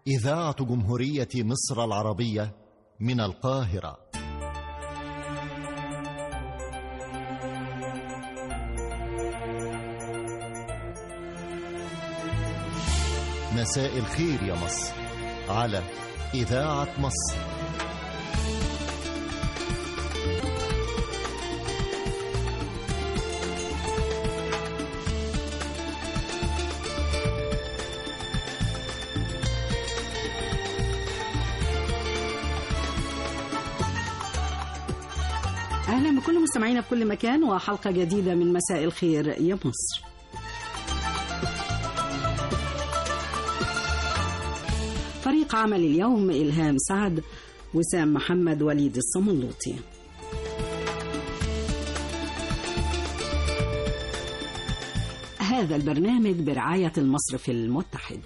إذاعة جمهورية مصر العربية من القاهرة مساء الخير يا مصر على إذاعة مصر أهلا بكل مستمعينا في كل مكان وحلقة جديدة من مساء الخير يا مصر فريق عمل اليوم إلهام سعد وسام محمد وليد الصملوطي هذا البرنامج برعاية المصرف المتحد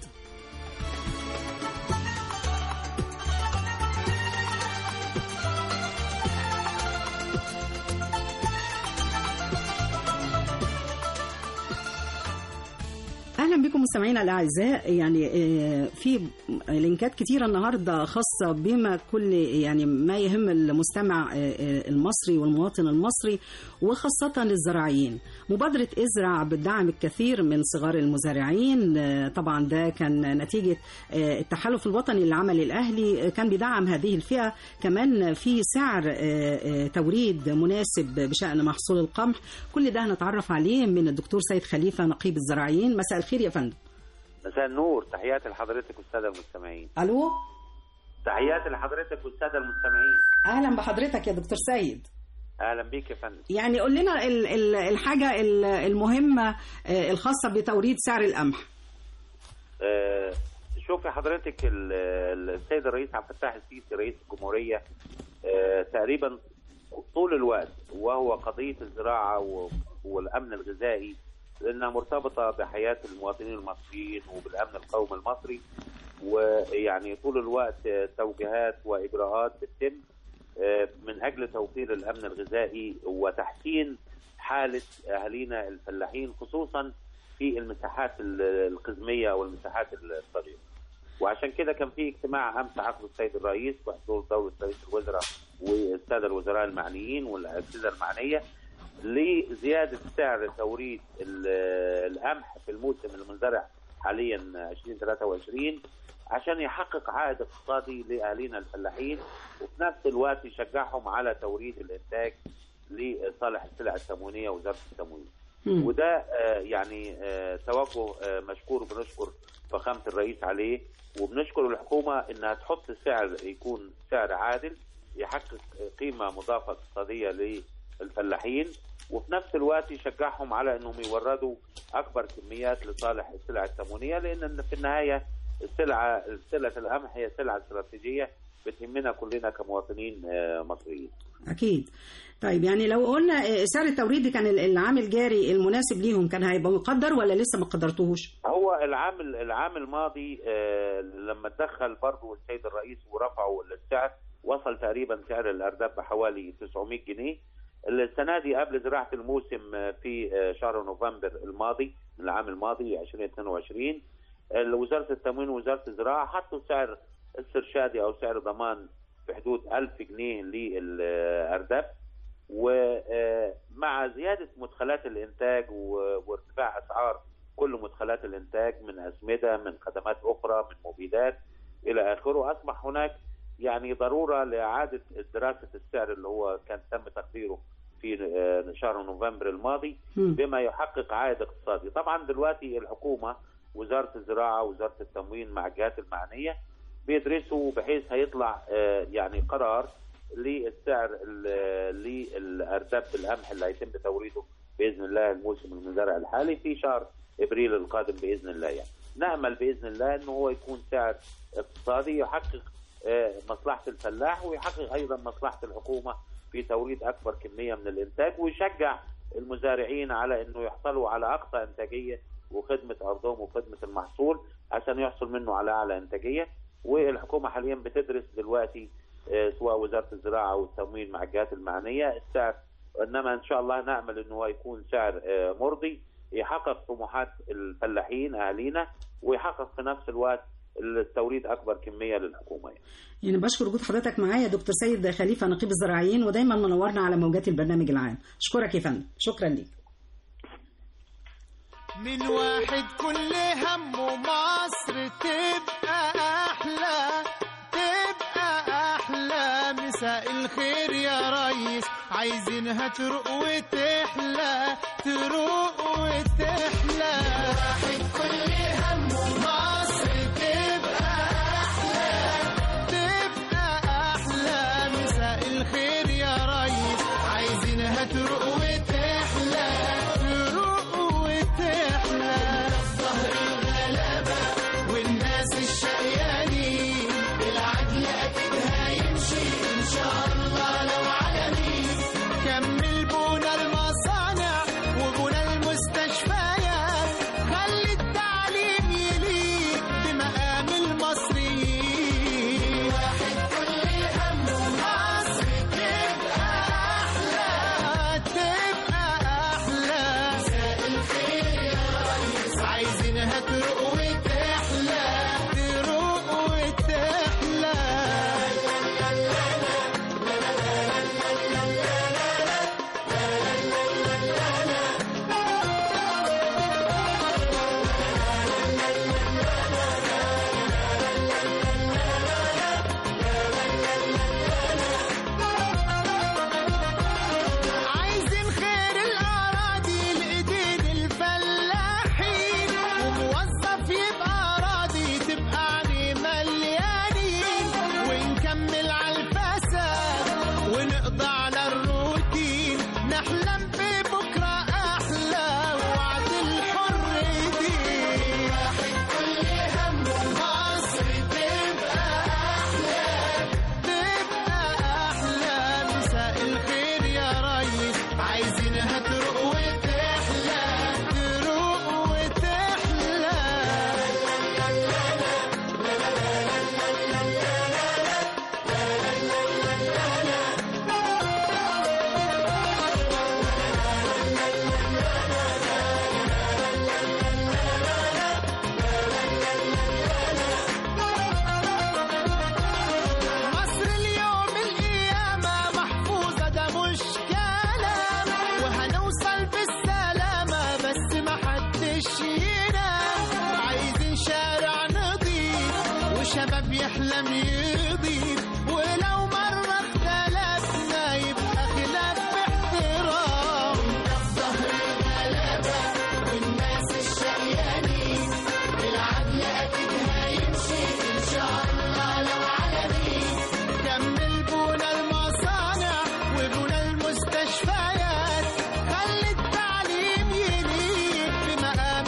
اهلا بكم مستمعينا الاعزاء يعني آه، في لينكات كتيره النهارده خاصه بما كل يعني ما يهم المستمع آه، آه، المصري والمواطن المصري وخاصه للزراعيين مبادره ازرع بتدعم الكثير من صغار المزارعين آه، طبعا ده كان نتيجه آه، التحالف الوطني للعمل الاهلي آه، كان بيدعم هذه الفئه كمان في سعر آه، آه، توريد مناسب بشان محصول القمح كل ده هنتعرف عليه من الدكتور سيد خليفه نقيب الزراعيين مساء الخير يا فندم مساء النور تحياتي لحضرتك والساده المستمعين الو تحياتي لحضرتك والساده المستمعين اهلا بحضرتك يا دكتور سيد اهلا بيك يا فندم يعني قول لنا ال- ال- الحاجه ال- المهمه آه، الخاصه بتوريد سعر القمح آه شوفي حضرتك ال- ال- السيد الرئيس عبد الفتاح السيسي رئيس الجمهوريه آه تقريبا طول الوقت وهو قضيه الزراعه و- والامن الغذائي لانها مرتبطه بحياه المواطنين المصريين وبالامن القومي المصري ويعني طول الوقت آه، توجيهات واجراءات بتتم آه، من اجل توفير الامن الغذائي وتحسين حاله اهالينا الفلاحين خصوصا في المساحات ال- القزميه والمساحات الصغيره. وعشان كده كان في اجتماع امس عقد السيد الرئيس بحضور دوله رئيس الوزراء والساده الوزراء المعنيين والاجهزه المعنيه لزياده سعر توريد ال- القمح في الموسم المنزرع حاليا 2023 عشان يحقق عائد اقتصادي لاهالينا الفلاحين وفي نفس الوقت يشجعهم على توريد الانتاج لصالح السلع التموينيه وزاره التموين. مم. وده آه، يعني آه، توجه آه، مشكور وبنشكر فخامه الرئيس عليه وبنشكر الحكومه انها تحط سعر يكون سعر عادل يحقق قيمه مضافه اقتصاديه للفلاحين وفي نفس الوقت يشجعهم على انهم يوردوا اكبر كميات لصالح السلع التموينيه لان في النهايه السلعه سلعه القمح هي سلعه استراتيجيه بتهمنا كلنا كمواطنين آه، مصريين. اكيد طيب يعني لو قلنا آه، سعر التوريد كان ال- العام الجاري المناسب ليهم كان هيبقى مقدر ولا لسه ما قدرتوهوش هو العام العام الماضي آه، لما تدخل برضه السيد الرئيس ورفعوا السعر وصل تقريبا سعر الارداب بحوالي 900 جنيه السنه دي قبل زراعه الموسم آه، في آه، شهر نوفمبر الماضي من العام الماضي 2022 ال- وزاره التموين ووزاره الزراعه حطوا سعر استرشادي او سعر ضمان في حدود 1000 جنيه للارداب ومع زياده مدخلات الانتاج و- وارتفاع اسعار كل مدخلات الانتاج من اسمده من خدمات اخرى من مبيدات الى اخره اصبح هناك يعني ضروره لاعاده دراسه السعر اللي هو كان تم تقديره في آه، شهر نوفمبر الماضي مم. بما يحقق عائد اقتصادي طبعا دلوقتي الحكومه وزاره الزراعه وزاره التموين مع الجهات المعنيه بيدرسوا بحيث هيطلع آه، يعني قرار للسعر ال- للارداب القمح اللي هيتم توريده باذن الله الموسم المزارع الحالي في شهر ابريل القادم باذن الله يعني نامل باذن الله انه هو يكون سعر اقتصادي يحقق آه، مصلحه الفلاح ويحقق ايضا مصلحه الحكومه في توريد اكبر كميه من الانتاج ويشجع المزارعين على انه يحصلوا على اقصى انتاجيه وخدمه ارضهم وخدمه المحصول عشان يحصل منه على اعلى انتاجيه والحكومه حاليا بتدرس دلوقتي آه، سواء وزاره الزراعه والتموين مع الجهات المعنيه السعر انما ان شاء الله نامل انه هو يكون سعر آه، مرضي يحقق طموحات الفلاحين اهالينا ويحقق في نفس الوقت التوريد اكبر كميه للحكومه يعني. يعني بشكر وجود حضرتك معايا دكتور سيد خليفه نقيب الزراعيين ودايما منورنا على موجات البرنامج العام اشكرك يا فندم شكرا ليك من واحد كل همه مصر تبقى أحلى تبقى أحلى مساء الخير يا ريس عايزينها تروق وتحلى تروق وتحلى واحد كل همه مصر تبقى أحلى تبقى أحلى مساء الخير يا ريس عايزينها تروق وتحلى تروق وتحلى ظهر الغلابة والناس الشقيانين بالعدل أكيد هيمشي إن شاء الله لو عالمين كمل بونا المصانع وبونا المستشفيات خلي التعليم يليق بمقام المصريين واحد كل همه مصر تبقى أحلى تبقى أحلى مساء الخير يا ريس عايزينها تروق وتحلى تروق وتحلى عايزين خير الأراضي لإيدين الفلاحين وموظف يبقى راضي تبقى عليه مليانين ونكمل على الفساد ونقضى على الروتين نحلم ببكرة أحلى وعد الحر دين واحد كل همه مصر تبقى أحلى تبقى أحلى مساء الخير يا ريس عايزينها تروق وتحلى تروق وتحلى مصر اليوم القيامة محفوظة ده مش كلام وهنوصل بالسلامة بس ما حدش ينام عايزين شارع نضيف وشباب يحلم يضيف ولو مرة اختلفنا يبقى خلاف باحترام ده ظهر الغلابة والناس الشقيانين العدل أكيد هيمشي إن شاء الله لو عالمين كمل بونا المصانع وبونا المستشفيات خلي التعليم يليق بمقام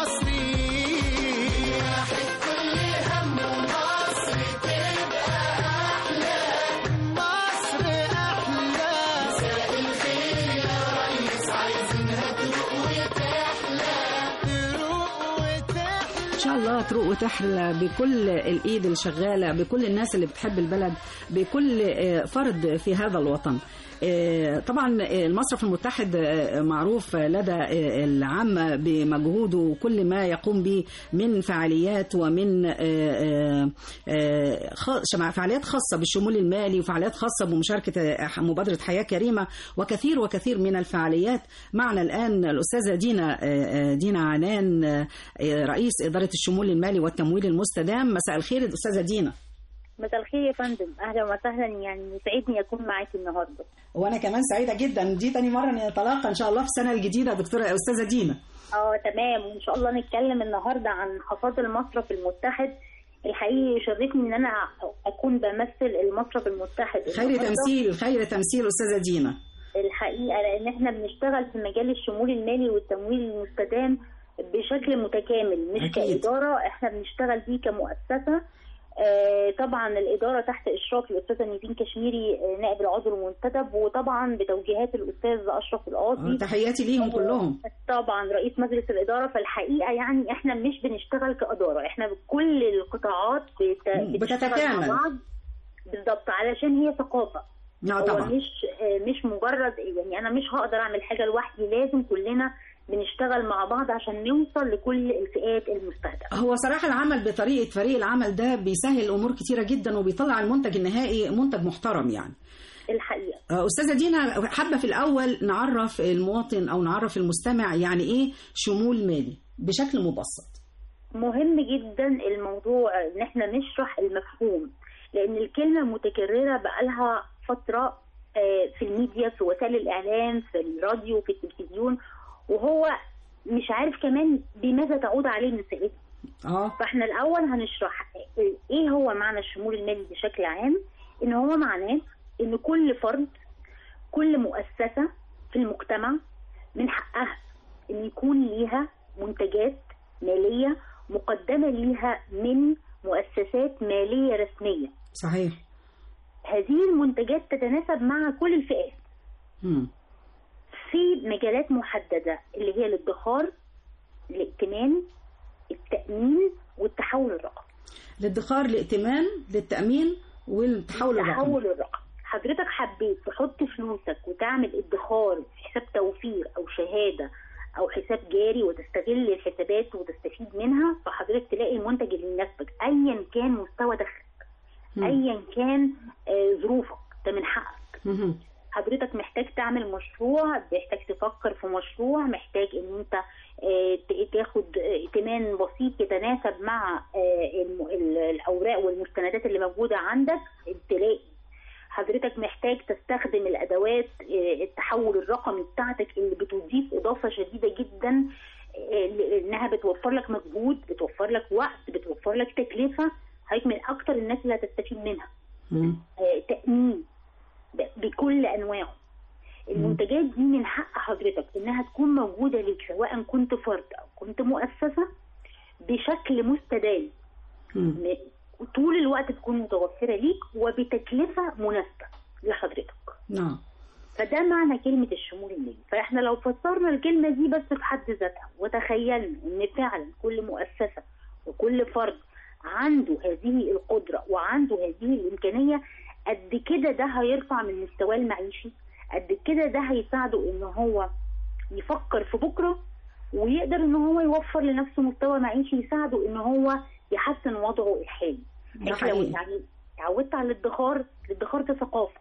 المصريين واحد كل همه مصر تبقى أحلى مصر أحلى مساء الخير يا ريس عايزينها تروق وتحلى تروق وتحلى ان شاء الله تروق وتحلى بكل الايد اللي شغاله بكل الناس اللي بتحب البلد بكل آه، فرد في هذا الوطن آه، طبعا آه، المصرف المتحد آه، معروف لدى آه، العامة بمجهوده وكل ما يقوم به من فعاليات ومن آه، آه، آه، خ- شمع- فعاليات خاصة بالشمول المالي وفعاليات خاصة بمشاركة آه، مبادرة حياة كريمة وكثير وكثير من الفعاليات معنا الآن الأستاذة دينا آه، آه، دينا عنان آه، آه، رئيس إدارة الشمول المالي والتمويل المستدام مساء الخير الأستاذة دينا مساء الخير يا فندم اهلا وسهلا يعني يسعدني اكون معاكي النهارده وانا كمان سعيده جدا دي تاني مره نتلاقى ان شاء الله في السنه الجديده دكتوره استاذه دينا اه تمام وان شاء الله نتكلم النهارده عن حصاد المصرف المتحد الحقيقي يشرفني ان انا اكون بمثل المصرف المتحد خير النهاردة. تمثيل خير تمثيل استاذه دينا الحقيقه لان احنا بنشتغل في مجال الشمول المالي والتمويل المستدام بشكل متكامل مش أكيد. كاداره احنا بنشتغل بيه كمؤسسه آه، طبعا الاداره تحت اشراف الاستاذه نيفين كشميري آه، نائب العضو المنتدب وطبعا بتوجيهات الاستاذ اشرف القاضي تحياتي ليهم كلهم طبعا رئيس مجلس الاداره فالحقيقه يعني احنا مش بنشتغل كاداره احنا كل القطاعات بت... بتشتغل بتتكامل. مع بعض بالظبط علشان هي ثقافه لا هو طبعا مش آه، مش مجرد يعني انا مش هقدر اعمل حاجه لوحدي لازم كلنا بنشتغل مع بعض عشان نوصل لكل الفئات المستهدفه هو صراحة العمل بطريقة فريق العمل ده بيسهل أمور كتيرة جدا وبيطلع المنتج النهائي منتج محترم يعني الحقيقه آه، أستاذة دينا حابة في الأول نعرف المواطن أو نعرف المستمع يعني إيه شمول مالي بشكل مبسط مهم جدا الموضوع ان احنا نشرح المفهوم لان الكلمه متكرره بقالها فتره آه، في الميديا في وسائل الاعلام في الراديو في التلفزيون وهو مش عارف كمان بماذا تعود عليه المسائل اه فاحنا الاول هنشرح ايه هو معنى الشمول المالي بشكل عام ان هو معناه ان كل فرد كل مؤسسه في المجتمع من حقها ان يكون ليها منتجات ماليه مقدمه ليها من مؤسسات ماليه رسميه صحيح هذه المنتجات تتناسب مع كل الفئات مم. في مجالات محدده اللي هي الادخار الائتمان التامين والتحول الرقمي الادخار الائتمان للتأمين والتحول الرقمي التحول الرقمي حضرتك حبيت تحط فلوسك وتعمل ادخار في حساب توفير او شهاده او حساب جاري وتستغل الحسابات وتستفيد منها فحضرتك تلاقي المنتج اللي يناسبك ايا كان مستوى دخلك مم. ايا كان آه، ظروفك ده من حقك مهم. حضرتك محتاج تعمل مشروع محتاج تفكر في مشروع محتاج ان انت آه، ت- تاخد آه، ائتمان بسيط يتناسب مع آه، الم- ال- الاوراق والمستندات اللي موجوده عندك تلاقي حضرتك محتاج تستخدم الادوات آه، التحول الرقمي بتاعتك اللي بتضيف اضافه شديده جدا آه، لانها بتوفر لك مجهود بتوفر لك وقت بتوفر لك تكلفه حضرتك من اكتر الناس اللي هتستفيد منها مم. آه، تأمين ب- بكل أنواعه المنتجات دي من حق حضرتك إنها تكون موجودة ليك سواء كنت فرد أو كنت مؤسسة بشكل مستدام مم. م- طول الوقت تكون متوفرة ليك وبتكلفة مناسبة لحضرتك نعم فده معنى كلمة الشمول المالي فاحنا لو فسرنا الكلمة دي بس في حد ذاتها وتخيلنا ان فعلا كل مؤسسة وكل فرد عنده هذه القدرة وعنده هذه الإمكانية قد كده ده هيرفع من مستواه المعيشي قد كده ده هيساعده ان هو يفكر في بكرة ويقدر ان هو يوفر لنفسه مستوى معيشي يساعده ان هو يحسن وضعه الحالي ده إحنا لو حقيقي. يعني اتعودت على الادخار الادخار ده ثقافة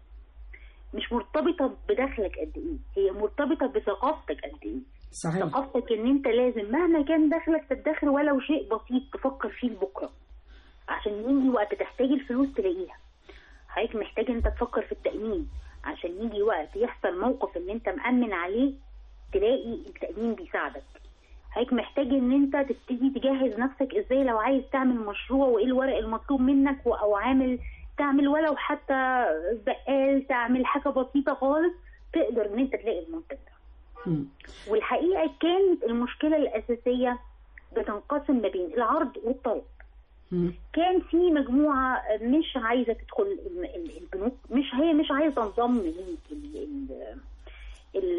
مش مرتبطة بدخلك قد ايه هي مرتبطة بثقافتك قد ايه صحيح ثقافتك ان انت لازم مهما كان دخلك تدخر ولو شيء بسيط تفكر فيه لبكره عشان يجي وقت تحتاج الفلوس تلاقيها حضرتك محتاج انت تفكر في التأمين عشان يجي وقت يحصل موقف ان انت مأمن عليه تلاقي التأمين بيساعدك حضرتك محتاج ان انت تبتدي تجهز نفسك ازاي لو عايز تعمل مشروع وايه الورق المطلوب منك و- او عامل تعمل ولو حتى بقال تعمل حاجة بسيطة خالص تقدر ان انت تلاقي المنتج ده مم. والحقيقه كانت المشكله الاساسيه بتنقسم ما بين العرض والطلب مم. كان في مجموعه مش عايزه تدخل ال- ال- البنوك مش هي مش عايزه تنضم لل ال ال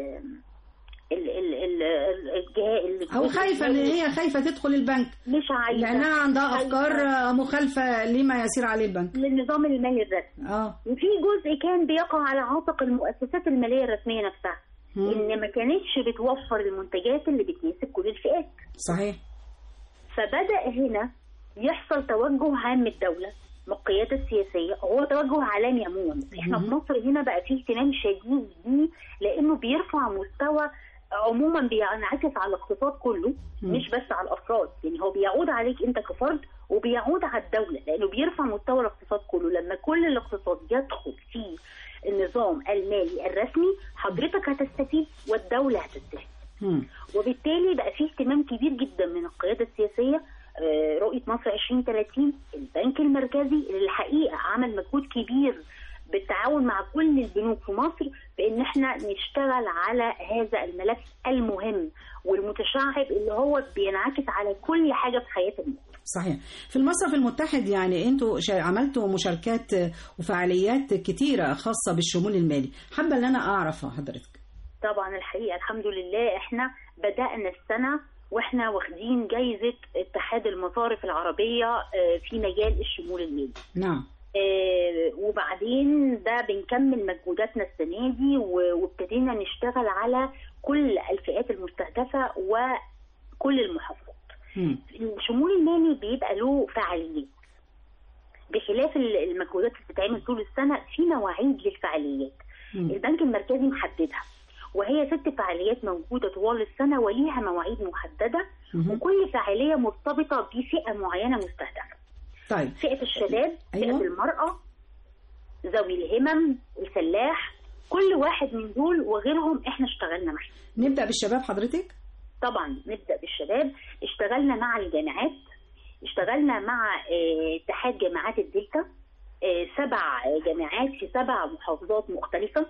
ال ال ال ال- الجهاء ال- أو خايفة إن هي خايفة تدخل البنك مش عايزه لأنها عندها خايفة أفكار مخالفة لما يسير عليه البنك للنظام المالي الرسمي اه وفي جزء كان بيقع على عاتق المؤسسات الماليه الرسميه نفسها مم. ان ما كانتش بتوفر المنتجات اللي بتناسب كل الفئات صحيح فبدأ هنا يحصل توجه عام من الدولة من القيادة السياسية هو توجه عالمي عموما احنا في مصر هنا بقى فيه اهتمام شديد بيه لانه بيرفع مستوى عموما بينعكس على الاقتصاد كله مم. مش بس على الافراد يعني هو بيعود عليك انت كفرد وبيعود على الدولة لانه بيرفع مستوى الاقتصاد كله لما كل الاقتصاد يدخل في النظام المالي الرسمي حضرتك هتستفيد والدولة هتستفيد مم. وبالتالي بقى في اهتمام كبير جدا من القياده السياسيه آه، رؤيه مصر 2030 البنك المركزي اللي الحقيقه عمل مجهود كبير بالتعاون مع كل البنوك في مصر بان احنا نشتغل على هذا الملف المهم والمتشعب اللي هو بينعكس على كل حاجه في حياه الناس صحيح في المصرف المتحد يعني انتوا شا- عملتوا مشاركات وفعاليات كتيرة خاصة بالشمول المالي حابة ان انا اعرف حضرتك طبعا الحقيقه الحمد لله احنا بدانا السنه واحنا واخدين جايزه اتحاد المصارف العربيه آه، في مجال الشمول المالي نعم آه، وبعدين ده بنكمل مجهوداتنا السنه دي و- وابتدينا نشتغل على كل الفئات المستهدفه وكل المحافظات. مم. الشمول المالي بيبقى له فعاليات بخلاف ال- المجهودات اللي بتتعمل طول السنه في مواعيد للفعاليات. مم. البنك المركزي محددها وهي ست فعاليات موجوده طوال السنه وليها مواعيد محدده مهم. وكل فعاليه مرتبطه بفئه معينه مستهدفه. طيب فئه الشباب أيوة. فئه المراه ذوي الهمم الفلاح كل واحد من دول وغيرهم احنا اشتغلنا معاهم نبدا بالشباب حضرتك طبعا نبدا بالشباب اشتغلنا مع الجامعات اشتغلنا مع اه، اتحاد جامعات الدلتا اه، سبع جامعات في سبع محافظات مختلفه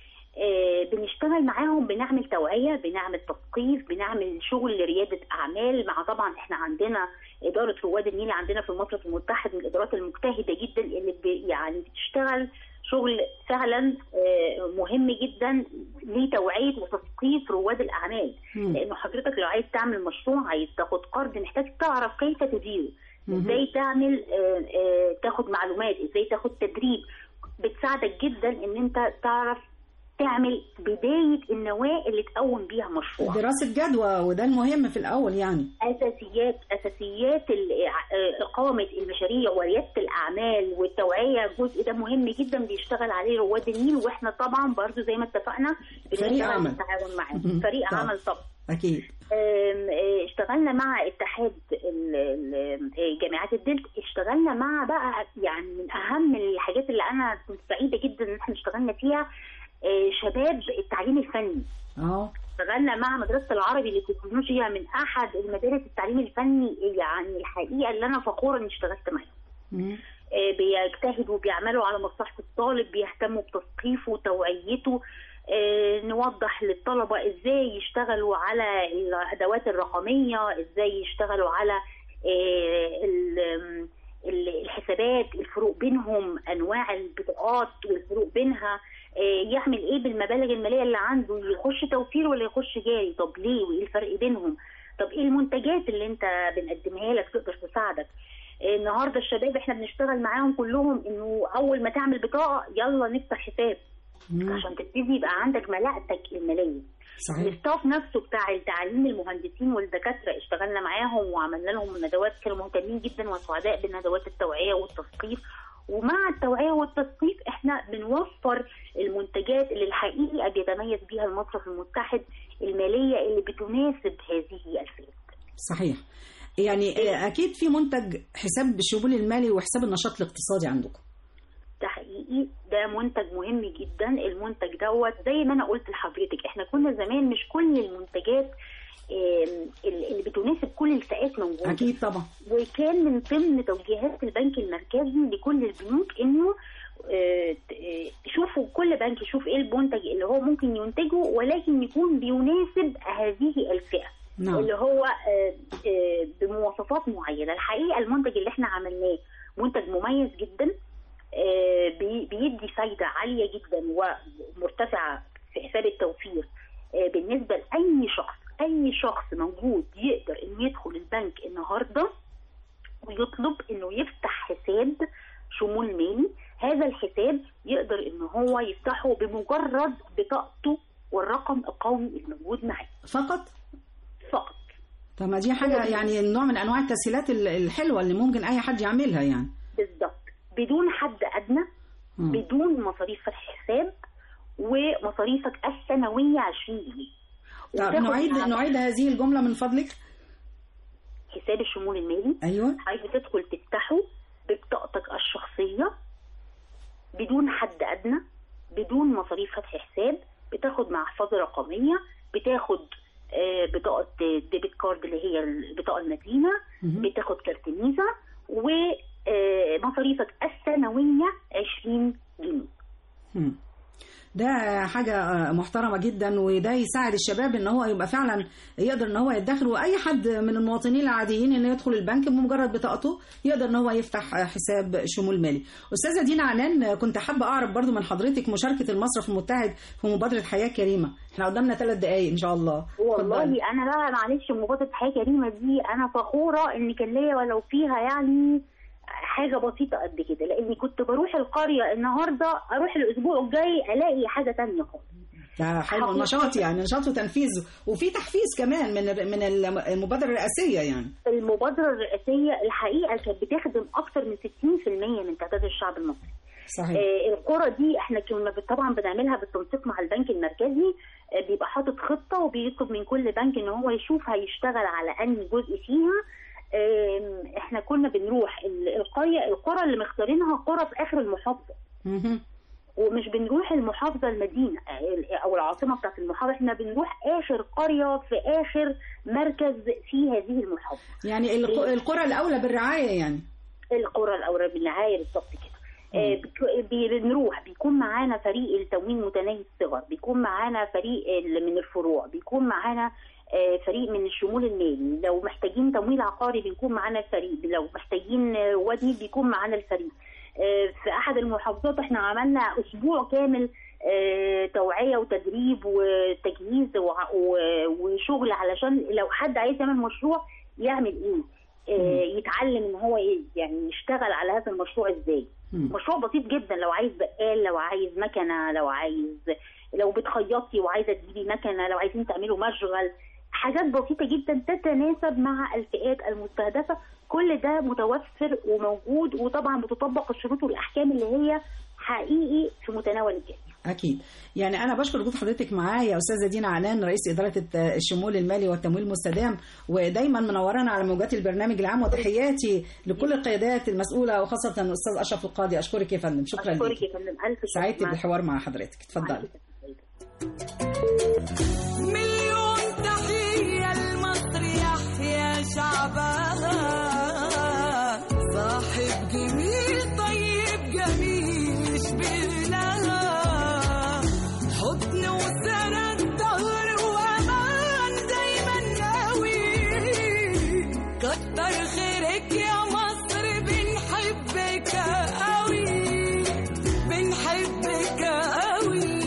اه، بنشتغل معاهم بنعمل توعيه بنعمل تثقيف بنعمل شغل لرياده اعمال مع طبعا احنا عندنا اداره رواد النيل عندنا في المصرف المتحد من الادارات المجتهده جدا اللي ب- يعني بتشتغل شغل فعلا اه، مهم جدا لتوعيه وتثقيف رواد الاعمال مم. لانه حضرتك لو عايز تعمل مشروع عايز تاخد قرض محتاج تعرف كيف تديره مهم. ازاي تعمل آه، آه، تاخد معلومات ازاي تاخد تدريب بتساعدك جدا ان انت تعرف تعمل بدايه النواه اللي تقوم بيها مشروع دراسه جدوى وده المهم في الاول يعني اساسيات اساسيات ال- آه، اقامه المشاريع ورياده الاعمال والتوعيه الجزء ده مهم جدا بيشتغل عليه رواد النيل واحنا طبعا برضو زي ما اتفقنا فريق بنشتغل عمل. بالتعاون معاهم مهم. فريق طبعا. عمل طبعا اكيد آم، آه، اشتغلنا مع اتحاد ال- ال- آه، جامعات الدلتا اشتغلنا مع بقى يعني من اهم الحاجات اللي انا كنت سعيده جدا ان احنا اشتغلنا فيها آه، شباب التعليم الفني اه اشتغلنا مع مدرسه العربي للتكنولوجيا من احد المدارس التعليم الفني يعني الحقيقه اللي انا فخوره اني اشتغلت معاهم مم. آه، بيجتهدوا بيعملوا على مصلحة الطالب بيهتموا بتثقيفه وتوعيته آه، نوضح للطلبة ازاي يشتغلوا على الادوات الرقمية ازاي يشتغلوا على آه، ال- ال- الحسابات الفروق بينهم انواع البطاقات والفروق بينها آه، يعمل ايه بالمبالغ المالية اللي عنده يخش توفير ولا يخش جاري طب ليه وايه الفرق بينهم طب ايه المنتجات اللي انت بنقدمها لك تقدر تساعدك النهارده الشباب احنا بنشتغل معاهم كلهم انه اول ما تعمل بطاقه يلا نفتح حساب مم. عشان تبتدي يبقى عندك ملاءتك الماليه صحيح الستاف نفسه بتاع التعليم المهندسين والدكاتره اشتغلنا معاهم وعملنا لهم ندوات كانوا مهتمين جدا وسعداء بندوات التوعيه والتثقيف ومع التوعيه والتثقيف احنا بنوفر المنتجات اللي الحقيقه بيتميز بيها المصرف المتحد الماليه اللي بتناسب هذه الفئات صحيح يعني آه، اكيد في منتج حساب الشمول المالي وحساب النشاط الاقتصادي عندكم ده حقيقي ده منتج مهم جدا المنتج دوت زي ما انا قلت لحضرتك احنا كنا زمان مش كل المنتجات آم، اللي بتناسب كل الفئات موجوده اكيد طبعا وكان من ضمن توجيهات البنك المركزي لكل البنوك انه آه، آه، شوفوا كل بنك يشوف ايه المنتج اللي هو ممكن ينتجه ولكن يكون بيناسب هذه الفئه نعم اللي هو آه، آه، بمواصفات معينه الحقيقه المنتج اللي احنا عملناه منتج مميز جدا آه، بي- بيدي فايده عاليه جدا ومرتفعه في حساب التوفير آه، بالنسبه لاي شخص اي شخص موجود يقدر انه يدخل البنك النهارده ويطلب انه يفتح حساب شمول مالي هذا الحساب يقدر ان هو يفتحه بمجرد بطاقته والرقم القومي الموجود معاه فقط فقط طب ما دي حاجه يعني نوع من انواع التسهيلات ال- الحلوه اللي ممكن اي حد يعملها يعني بالظبط بدون حد ادنى مم. بدون مصاريف فتح حساب ومصاريفك السنويه 20 جنيه طب وتاخد نعيد مع نعيد هذه الجمله من فضلك حساب الشمول المالي ايوه عايز تدخل تفتحه ببطاقتك الشخصيه بدون حد ادنى بدون مصاريف فتح حساب بتاخد محفظه رقميه بتاخد آه، بطاقه ديبت كارد اللي هي البطاقه المتينه مهم. بتاخد كارت ميزه ومصاريفك السنويه 20 جنيه مم. ده حاجة آه، محترمة جدا وده يساعد الشباب ان هو يبقى فعلا يقدر ان هو يدخر واي حد من المواطنين العاديين انه يدخل البنك بمجرد بطاقته يقدر ان هو يفتح آه، حساب شمول مالي. استاذة دينا عنان آه، كنت حابة اعرف برضو من حضرتك مشاركة المصرف المتحد في مبادرة حياة كريمة. احنا قدامنا ثلاث دقايق ان شاء الله. والله اتفضلي. انا بقى معلش مبادره حياه كريمه دي انا فخوره ان كان ليا ولو فيها يعني حاجه بسيطه قد كده لاني كنت بروح القريه النهارده اروح الاسبوع الجاي الاقي حاجه تانية خالص ده حلو حقيقي. النشاط يعني نشاط وتنفيذ وفي تحفيز كمان من من المبادره الرئاسيه يعني المبادره الرئاسيه الحقيقه كانت بتخدم اكتر من 60% من تعداد الشعب المصري صحيح آه، القرى دي احنا كنا بت- طبعا بنعملها بالتنسيق مع البنك المركزي آه، بيبقى حاطط خطه وبيطلب من كل بنك ان هو يشوف هيشتغل على انهي جزء فيها آم، احنا كنا بنروح ال- القريه القرى اللي مختارينها قرى في اخر المحافظه مهم. ومش بنروح المحافظه المدينه آه، او العاصمه بتاعت المحافظه احنا بنروح اخر قريه في اخر مركز في هذه المحافظه يعني الق- القرى الاولى بالرعايه يعني القرى الاولى بالنهايه بالظبط كده آه، بك- بي- بنروح بيكون معانا فريق التموين متناهي الصغر بيكون معانا فريق ال- من الفروع بيكون معانا آه، فريق من الشمول المالي لو محتاجين تمويل عقاري بيكون معانا فريق لو محتاجين آه، وادي بيكون معانا الفريق آه، في احد المحافظات احنا عملنا اسبوع كامل آه، توعيه وتدريب وتجهيز وع- و- وشغل علشان لو حد عايز يعمل مشروع يعمل ايه آه، يتعلم ان هو ي- يعني يشتغل على هذا المشروع ازاي مم. مشروع بسيط جدا لو عايز بقال لو عايز مكنه لو عايز لو بتخيطي وعايزه تجيبي مكنه لو عايزين تعملوا مشغل حاجات بسيطه جدا تتناسب مع الفئات المستهدفه كل ده متوفر وموجود وطبعا بتطبق الشروط والاحكام اللي هي حقيقي في متناول الجميع اكيد يعني انا بشكر وجود حضرتك معايا يا استاذه دينا عنان رئيس اداره الت- الشمول المالي والتمويل المستدام ودايما منورانا على موجات البرنامج العام وتحياتي لكل القيادات المسؤوله وخاصه الاستاذ اشرف القاضي اشكرك يا فندم شكرا اشكرك لك يا فندم الف شكر سعدت مع بالحوار مع حضرتك اتفضلي السلامة. مليون تحية لمصر يحيى شعبها صاحب جميل طيب جميل يشبه لها حضن وسند ظهر وأمان دايما قوي كتر خيرك يا مصر بنحبك قوي بنحبك قوي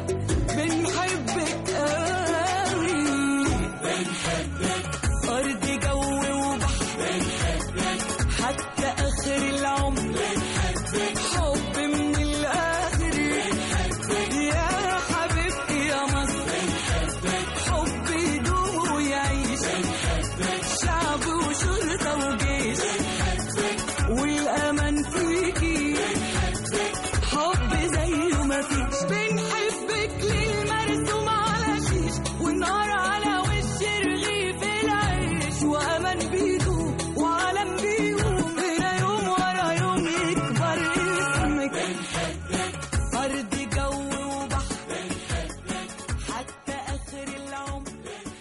بنحبك قوي بنحبك أرض جو وبحر بنحبك حتى آخر العمر بنحبك حب من الآخر بنحبك يا حبيبتي يا مصر بنحبك حب يدوم ويعيش بنحبك شعب وشرطة وجيش بنحبك والأمان فيكي حب زيه ما فيش بنحبك للمرسوم على شيش والنار على وش رغيف العيش وامان بيدوم وعالم بيقوم هنا يوم ورا يوم يكبر اسمك ارض جو وبحر حتى اخر العمر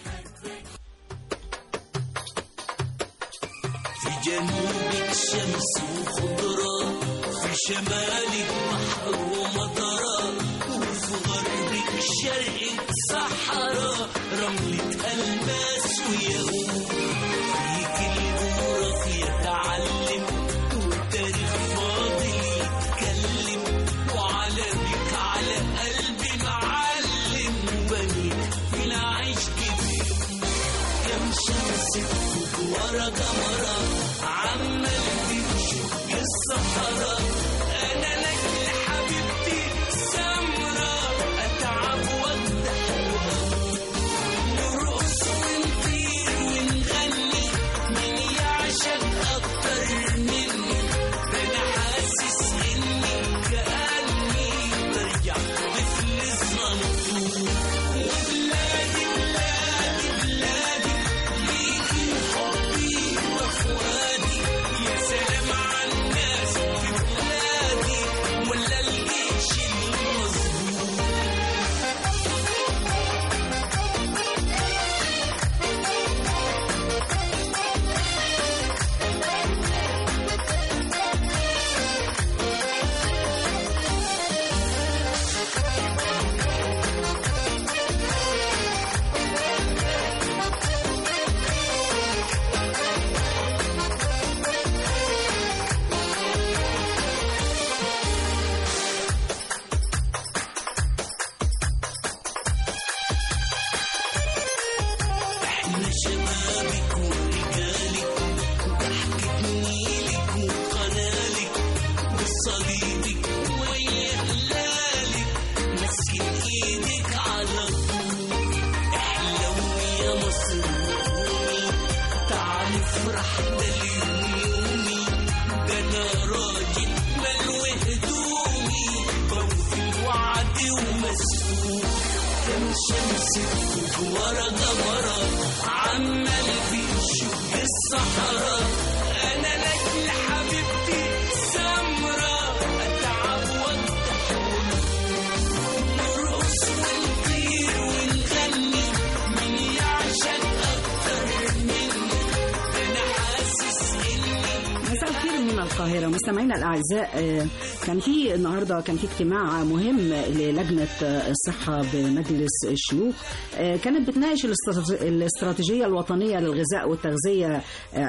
في جنوبك شمس وخضرة في شمالك بحر ومطرة وفي غربك شرقك صحراء رملة ألماس وياقوت فيك الغرف يتعلم والتاريخ فاضل يتكلم وعلمك على قلبي معلم وبنيك في العيش كبير كم شمس فوق ورا قمرة عمال بتشق الصحراء أنا لك حبيبتي سمرة أتعب وأكبر ورا جمرات عمال بيشق الصحراء انا لاجل حبيبتي سمرة اتعب واضحك نرقص ونطير ونغني مين يعشق اكتر مني انا حاسس اني مساء الخير من القاهرة مستمعينا الأعزاء آه، كان في النهاردة كان في اجتماع مهم للجنة آه، الصحة بمجلس الشيوخ آه، كانت بتناقش الاسترات- الاستراتيجية الوطنية للغذاء والتغذية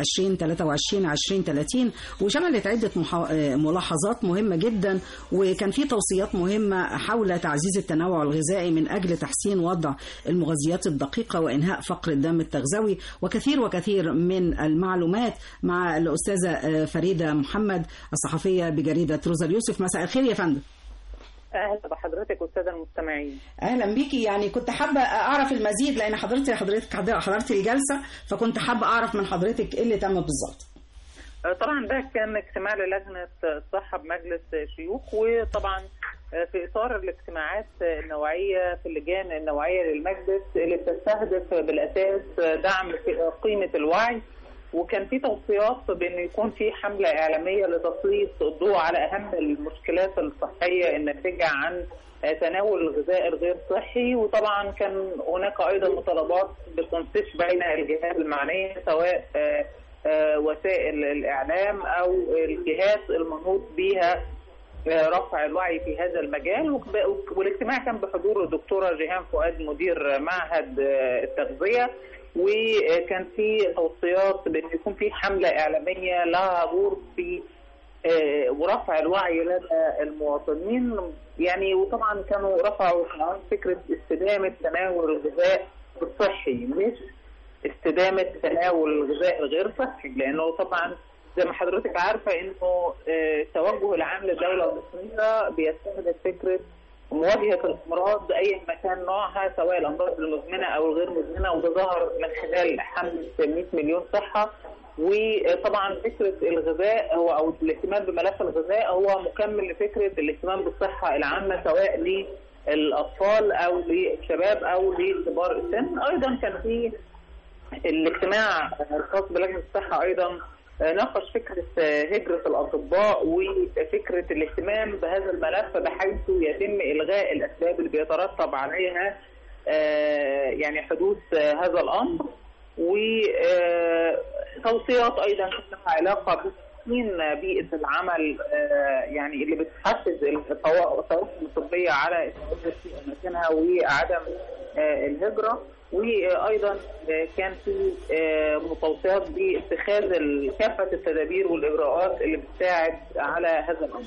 2023 2030 وشملت عدة محا- آه، ملاحظات مهمة جدا وكان في توصيات مهمة حول تعزيز التنوع الغذائي من أجل تحسين وضع المغذيات الدقيقة وإنهاء فقر الدم التغذوي وكثير وكثير من المعلومات مع الأستاذة آه، فريدة محمد الصحفية بجريدة روزا اليوسف مساء الخير يا فندم اهلا بحضرتك والساده المستمعين اهلا بيكي يعني كنت حابه اعرف المزيد لان حضرتك حضرتك حضرت الجلسه فكنت حابه اعرف من حضرتك ايه اللي تم بالظبط آه، طبعا ده كان اجتماع للجنه الصحه بمجلس الشيوخ وطبعا آه، في اطار الاجتماعات النوعيه في اللجان النوعيه للمجلس اللي بتستهدف بالاساس دعم في- قيمه الوعي وكان في توصيات بان يكون في حمله اعلاميه لتسليط الضوء على اهم المشكلات الصحيه الناتجه عن آه، تناول الغذاء الغير صحي وطبعا كان هناك ايضا مطالبات بالتنسيق بين الجهات المعنيه سواء آه، آه، وسائل الاعلام او الجهات المنوط بها آه، رفع الوعي في هذا المجال وك- والاجتماع كان بحضور الدكتوره جيهان فؤاد مدير معهد آه، التغذيه وكان في توصيات بان يكون في حمله اعلاميه لها دور في آه، ورفع الوعي لدى المواطنين يعني وطبعا كانوا رفعوا كمان فكره استدامه تناول الغذاء الصحي مش استدامه تناول الغذاء الغير صحي لانه طبعا زي ما حضرتك عارفه انه آه، التوجه العام للدوله المصريه بيستهدف فكره مواجهه الامراض اي ما كان نوعها سواء الامراض المزمنه او الغير مزمنه وده ظهر من خلال حمله 100 مليون صحه وطبعا فكره الغذاء هو او الاهتمام بملف الغذاء هو مكمل لفكره الاهتمام بالصحه العامه سواء للاطفال او للشباب او لكبار السن ايضا كان في الاجتماع الخاص بلجنه الصحه ايضا ناقش فكره هجره الاطباء وفكره الاهتمام بهذا الملف بحيث يتم الغاء الاسباب اللي بيترتب عليها آه، يعني حدوث آه، هذا الامر وتوصيات ايضا لها علاقه بتحسين بيئه العمل آه، يعني اللي بتحفز التواصل الطبيه على التواجد في اماكنها وعدم آه، الهجره وايضا آه، كان في آه، توصيات باتخاذ ال- كافه التدابير والاجراءات اللي بتساعد على هذا الامر.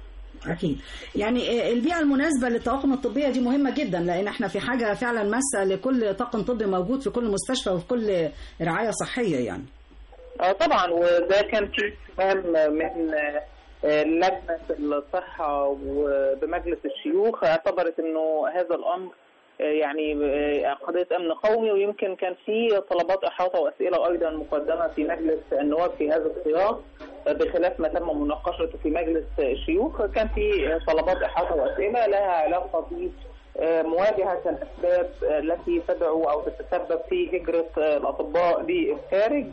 اكيد يعني آه، البيئه المناسبه للطواقم الطبيه دي مهمه جدا لان احنا في حاجه فعلا ماسه لكل طاقم طبي موجود في كل مستشفى وفي كل رعايه صحيه يعني اه طبعا وده كان في اهتمام من آه، لجنه الصحه وبمجلس الشيوخ اعتبرت انه هذا الامر آه، يعني آه، قضيه امن قومي ويمكن كان في طلبات احاطه واسئله ايضا مقدمه في مجلس النواب في هذا السياق آه، بخلاف ما تم مناقشته في مجلس الشيوخ كان في آه، طلبات احاطه واسئله لها علاقه ب آه، مواجهه الاسباب آه، التي تدعو او تتسبب في هجره آه، الاطباء للخارج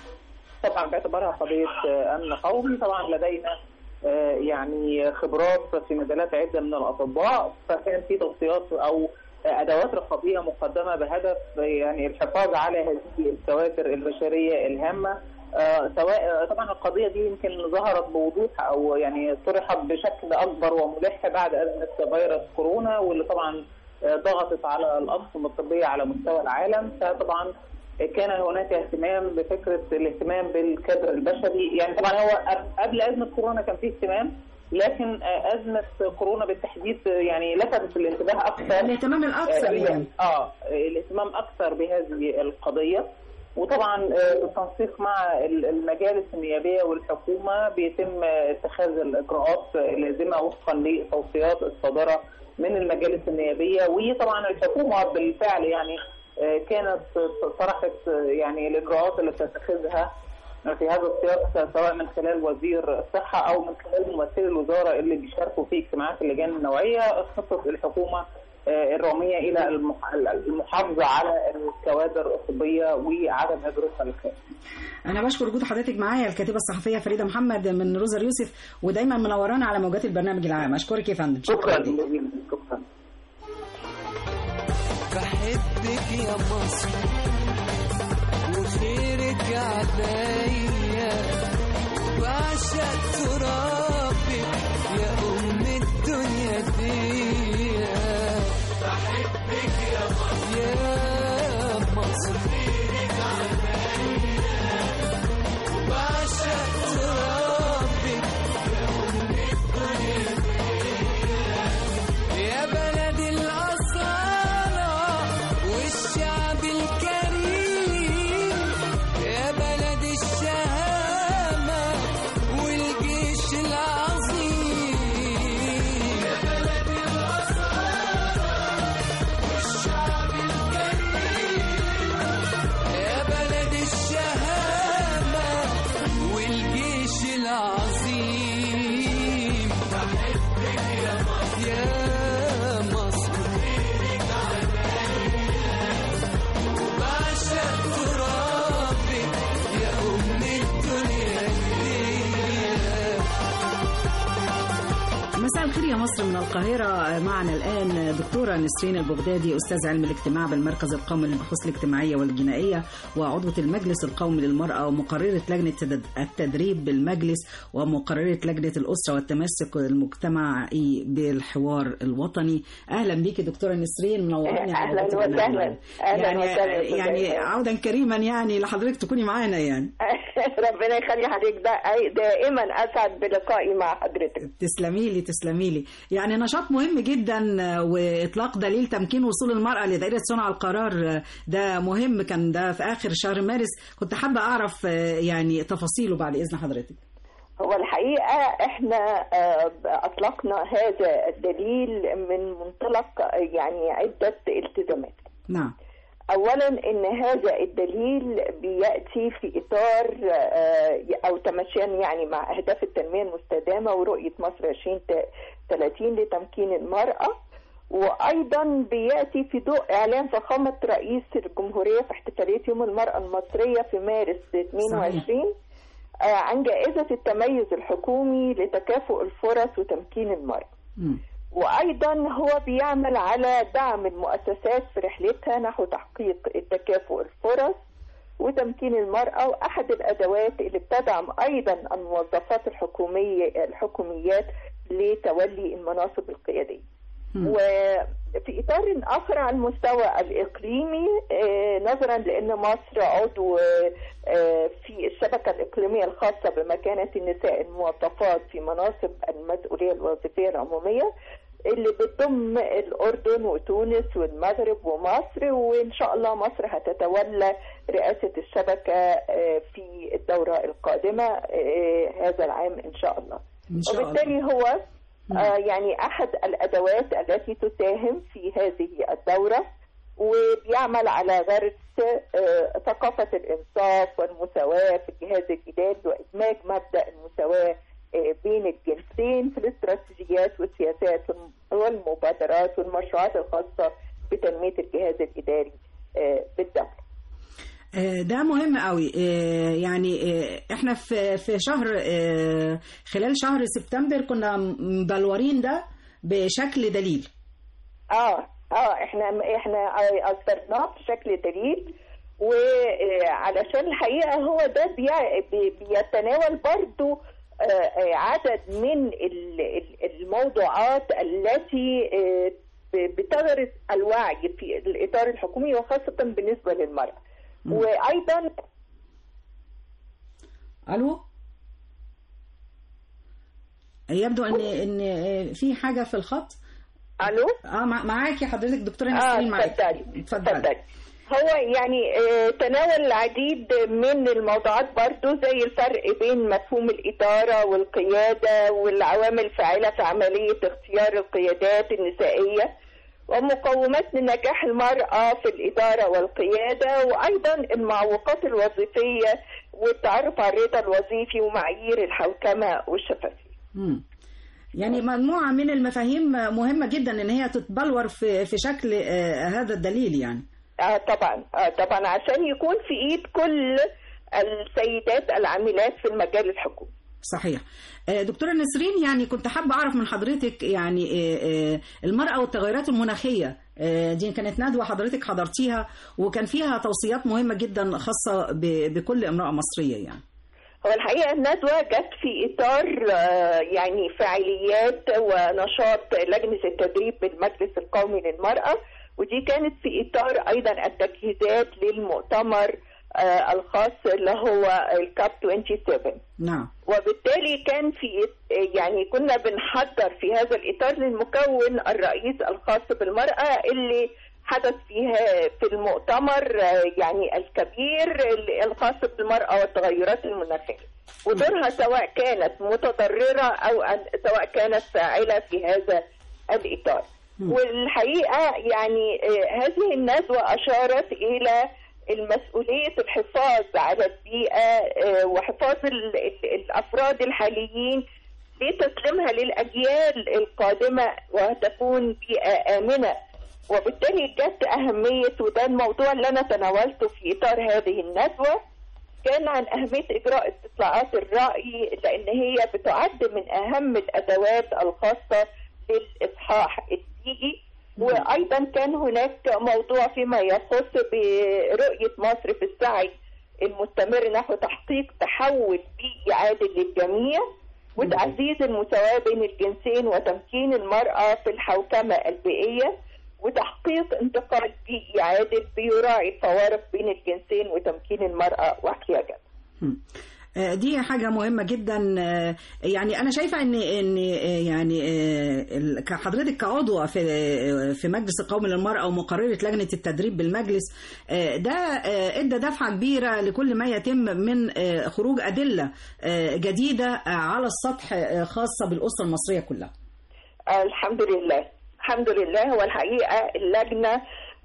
طبعا باعتبارها قضيه آه، امن قومي طبعا لدينا آه، يعني خبرات في مجالات عده من الاطباء فكان في توصيات او آه، ادوات رقابيه مقدمه بهدف آه، يعني الحفاظ على هذه الكوادر البشريه الهامه آه، سواء آه، طبعا القضيه دي يمكن ظهرت بوضوح او يعني طرحت بشكل اكبر وملح بعد ازمه فيروس كورونا واللي طبعا آه، ضغطت على الاطقم الطبيه على مستوى العالم فطبعا كان هناك اهتمام بفكره الاهتمام بالكادر البشري يعني طبعا هو قب- قبل ازمه كورونا كان في اهتمام لكن آه، ازمه كورونا بالتحديد آه، يعني لفتت الانتباه اكثر الاهتمام الاكثر آه، يعني اه الاهتمام اكثر بهذه القضيه وطبعا آه، بالتنسيق مع ال- المجالس النيابيه والحكومه بيتم آه، اتخاذ الاجراءات اللازمه وفقا لتوصيات الصادره من المجالس النيابيه وطبعا الحكومه بالفعل يعني آه، كانت طرحت آه، يعني الاجراءات اللي تتخذها في هذا السياق سواء من خلال وزير الصحه او من خلال ممثلي الوزاره اللي بيشاركوا في اجتماعات اللجان النوعيه خطه الحكومه آه، الراميه الى المح- المحافظه على الكوادر الطبيه وعدم هجرتها للخارج. انا بشكر وجود حضرتك معايا الكاتبه الصحفيه فريده محمد من روزر يوسف ودايما منورانا على موجات البرنامج العام اشكرك يا فندم شكرا ليك. جزيلا شكرا بحبك يا مصر وخيرك عليا بعشق ترابك يا أم الدنيا دي بحبك يا مصر يا مصر خيرك عليا بعشق ترابك يا أم الدنيا دي يا بلد الأصالة والشعب الكريم يا بلد الشهامة والجيش العظيم يا بلد الأصالة والشعب الكريم يا بلد الشهامة والجيش العظيم بحبك يا مصر يا مصر بعشق ترابك يا أم الدنيا دي مساء الخير يا مصر من القاهرة معنا الآن دكتورة نسرين البغدادي أستاذ علم الاجتماع بالمركز القومي للبحوث الاجتماعية والجنائية وعضوة المجلس القومي للمرأة ومقررة لجنة تد- التدريب بالمجلس ومقررة لجنة الأسرة والتمسك المجتمعي بالحوار الوطني أهلا بيكي دكتورة نسرين منوراني على أهلاً موجات وسهلاً. البرنامج. أهلاً يعني وسهلاً. يعني عودا كريما يعني لحضرتك تكوني معانا يعني ربنا يخلي حضرتك دا دائما اسعد بلقائي مع حضرتك تسلمي لي تسلمي لي يعني نشاط مهم جدا آه، واطلاق دليل تمكين وصول المراه لدائره صنع القرار آه، ده مهم كان ده في اخر شهر مارس كنت حابه اعرف آه، يعني تفاصيله بعد اذن حضرتك هو الحقيقه احنا آه، اطلقنا هذا الدليل من منطلق آه، يعني عده التزامات نعم اولا ان هذا الدليل بياتي في اطار آه، او تماشيا يعني مع اهداف التنميه المستدامه ورؤيه مصر 2030 لتمكين المراه وايضا بياتي في ضوء اعلان فخامه رئيس الجمهوريه في احتفاليه يوم المراه المصريه في مارس 22 آه، عن جائزه التميز الحكومي لتكافؤ الفرص وتمكين المراه مم. وايضا هو بيعمل على دعم المؤسسات في رحلتها نحو تحقيق التكافؤ الفرص وتمكين المرأة وأحد الأدوات اللي بتدعم أيضا الموظفات الحكومية الحكوميات لتولي المناصب القيادية مم. وفي إطار آخر على المستوى الإقليمي آه، نظرا لأن مصر عضو آه، في الشبكة الإقليمية الخاصة بمكانة النساء الموظفات في مناصب المسؤولية الوظيفية العمومية اللي بتضم الأردن وتونس والمغرب ومصر وإن شاء الله مصر هتتولى رئاسة الشبكة آه، في الدورة القادمة آه، هذا العام إن شاء الله ان شاء الله وبالتالي هو آه يعني احد الادوات التي تساهم في هذه الدوره وبيعمل على غرس آه ثقافه الانصاف والمساواه في الجهاز الاداري وادماج مبدا المساواه آه بين الجنسين في الاستراتيجيات والسياسات والمبادرات والمشروعات الخاصه بتنميه الجهاز الاداري آه بالدوله. آه، ده مهم قوي آه، يعني آه، احنا في في شهر آه، خلال شهر سبتمبر كنا مبلورين ده بشكل دليل اه اه احنا احنا اصدرناه بشكل دليل وعلشان الحقيقه هو ده بي- بي- بيتناول برضو آه، آه، عدد من ال- ال- الموضوعات التي آه، ب- بتغرس الوعي في الاطار الحكومي وخاصه بالنسبه للمراه وايضا الو يبدو ان ان آه، في حاجه في الخط الو اه مع- معاكي حضرتك دكتوره اه نسرين معاكي اتفضلي اتفضلي اتفضلي هو يعني آه، تناول العديد من الموضوعات برضو زي الفرق بين مفهوم الإدارة والقيادة والعوامل الفاعلة في عملية اختيار القيادات النسائية ومقومات لنجاح المرأة في الإدارة والقيادة وأيضا المعوقات الوظيفية والتعرف على الرضا الوظيفي ومعايير الحوكمة والشفافية مم. يعني مجموعة من المفاهيم مهمة جدا ان هي تتبلور في في شكل آه، هذا الدليل يعني اه طبعا اه طبعا عشان يكون في ايد كل السيدات العاملات في المجال الحكومي صحيح آه، دكتورة نسرين يعني كنت حابة أعرف من حضرتك يعني آه، آه، المرأة والتغيرات المناخية آه، دي كانت ندوة حضرتك حضرتيها وكان فيها توصيات مهمة جدا خاصة ب- بكل امرأة مصرية يعني هو الحقيقة الندوة جت في إطار آه، يعني فعاليات ونشاط لجنة التدريب بالمجلس القومي للمرأة ودي كانت في إطار أيضا التجهيزات للمؤتمر آه، الخاص اللي هو الكاب 27 نعم وبالتالي كان في يعني كنا بنحضر في هذا الإطار للمكون الرئيس الخاص بالمرأة اللي حدث فيها في المؤتمر آه، يعني الكبير اللي- الخاص بالمرأة والتغيرات المناخية ودورها سواء كانت متضررة أو أن- سواء كانت فاعلة في هذا الإطار والحقيقة يعني آه، هذه الندوة أشارت إلى المسؤولية الحفاظ على البيئة آه، وحفاظ ال- ال- الأفراد الحاليين لتسليمها للأجيال القادمة وتكون بيئة آمنة وبالتالي جت أهمية وده الموضوع اللي أنا تناولته في إطار هذه الندوة كان عن أهمية إجراء استطلاعات الرأي لأن هي بتعد من أهم الأدوات الخاصة للإصحاح البيئي وأيضا كان هناك موضوع فيما يخص برؤية مصر في السعي المستمر نحو تحقيق تحول بيئي عادل للجميع وتعزيز المساواة بين الجنسين وتمكين المرأة في الحوكمة البيئية وتحقيق انتقال بيئي عادل بيراعي الفوارق بين الجنسين وتمكين المرأة واحتياجاتها مم. آه، دي حاجة مهمة جدا آه، يعني أنا شايفة إن إن آه، يعني آه، ال- كحضرتك كعضوة في آه، في مجلس القومي للمرأة ومقررة لجنة التدريب بالمجلس آه، ده آه، إدى دفعة كبيرة لكل ما يتم من آه، خروج أدلة آه، جديدة آه، على السطح آه، خاصة بالأسرة المصرية كلها. آه، الحمد لله الحمد لله هو الحقيقة اللجنة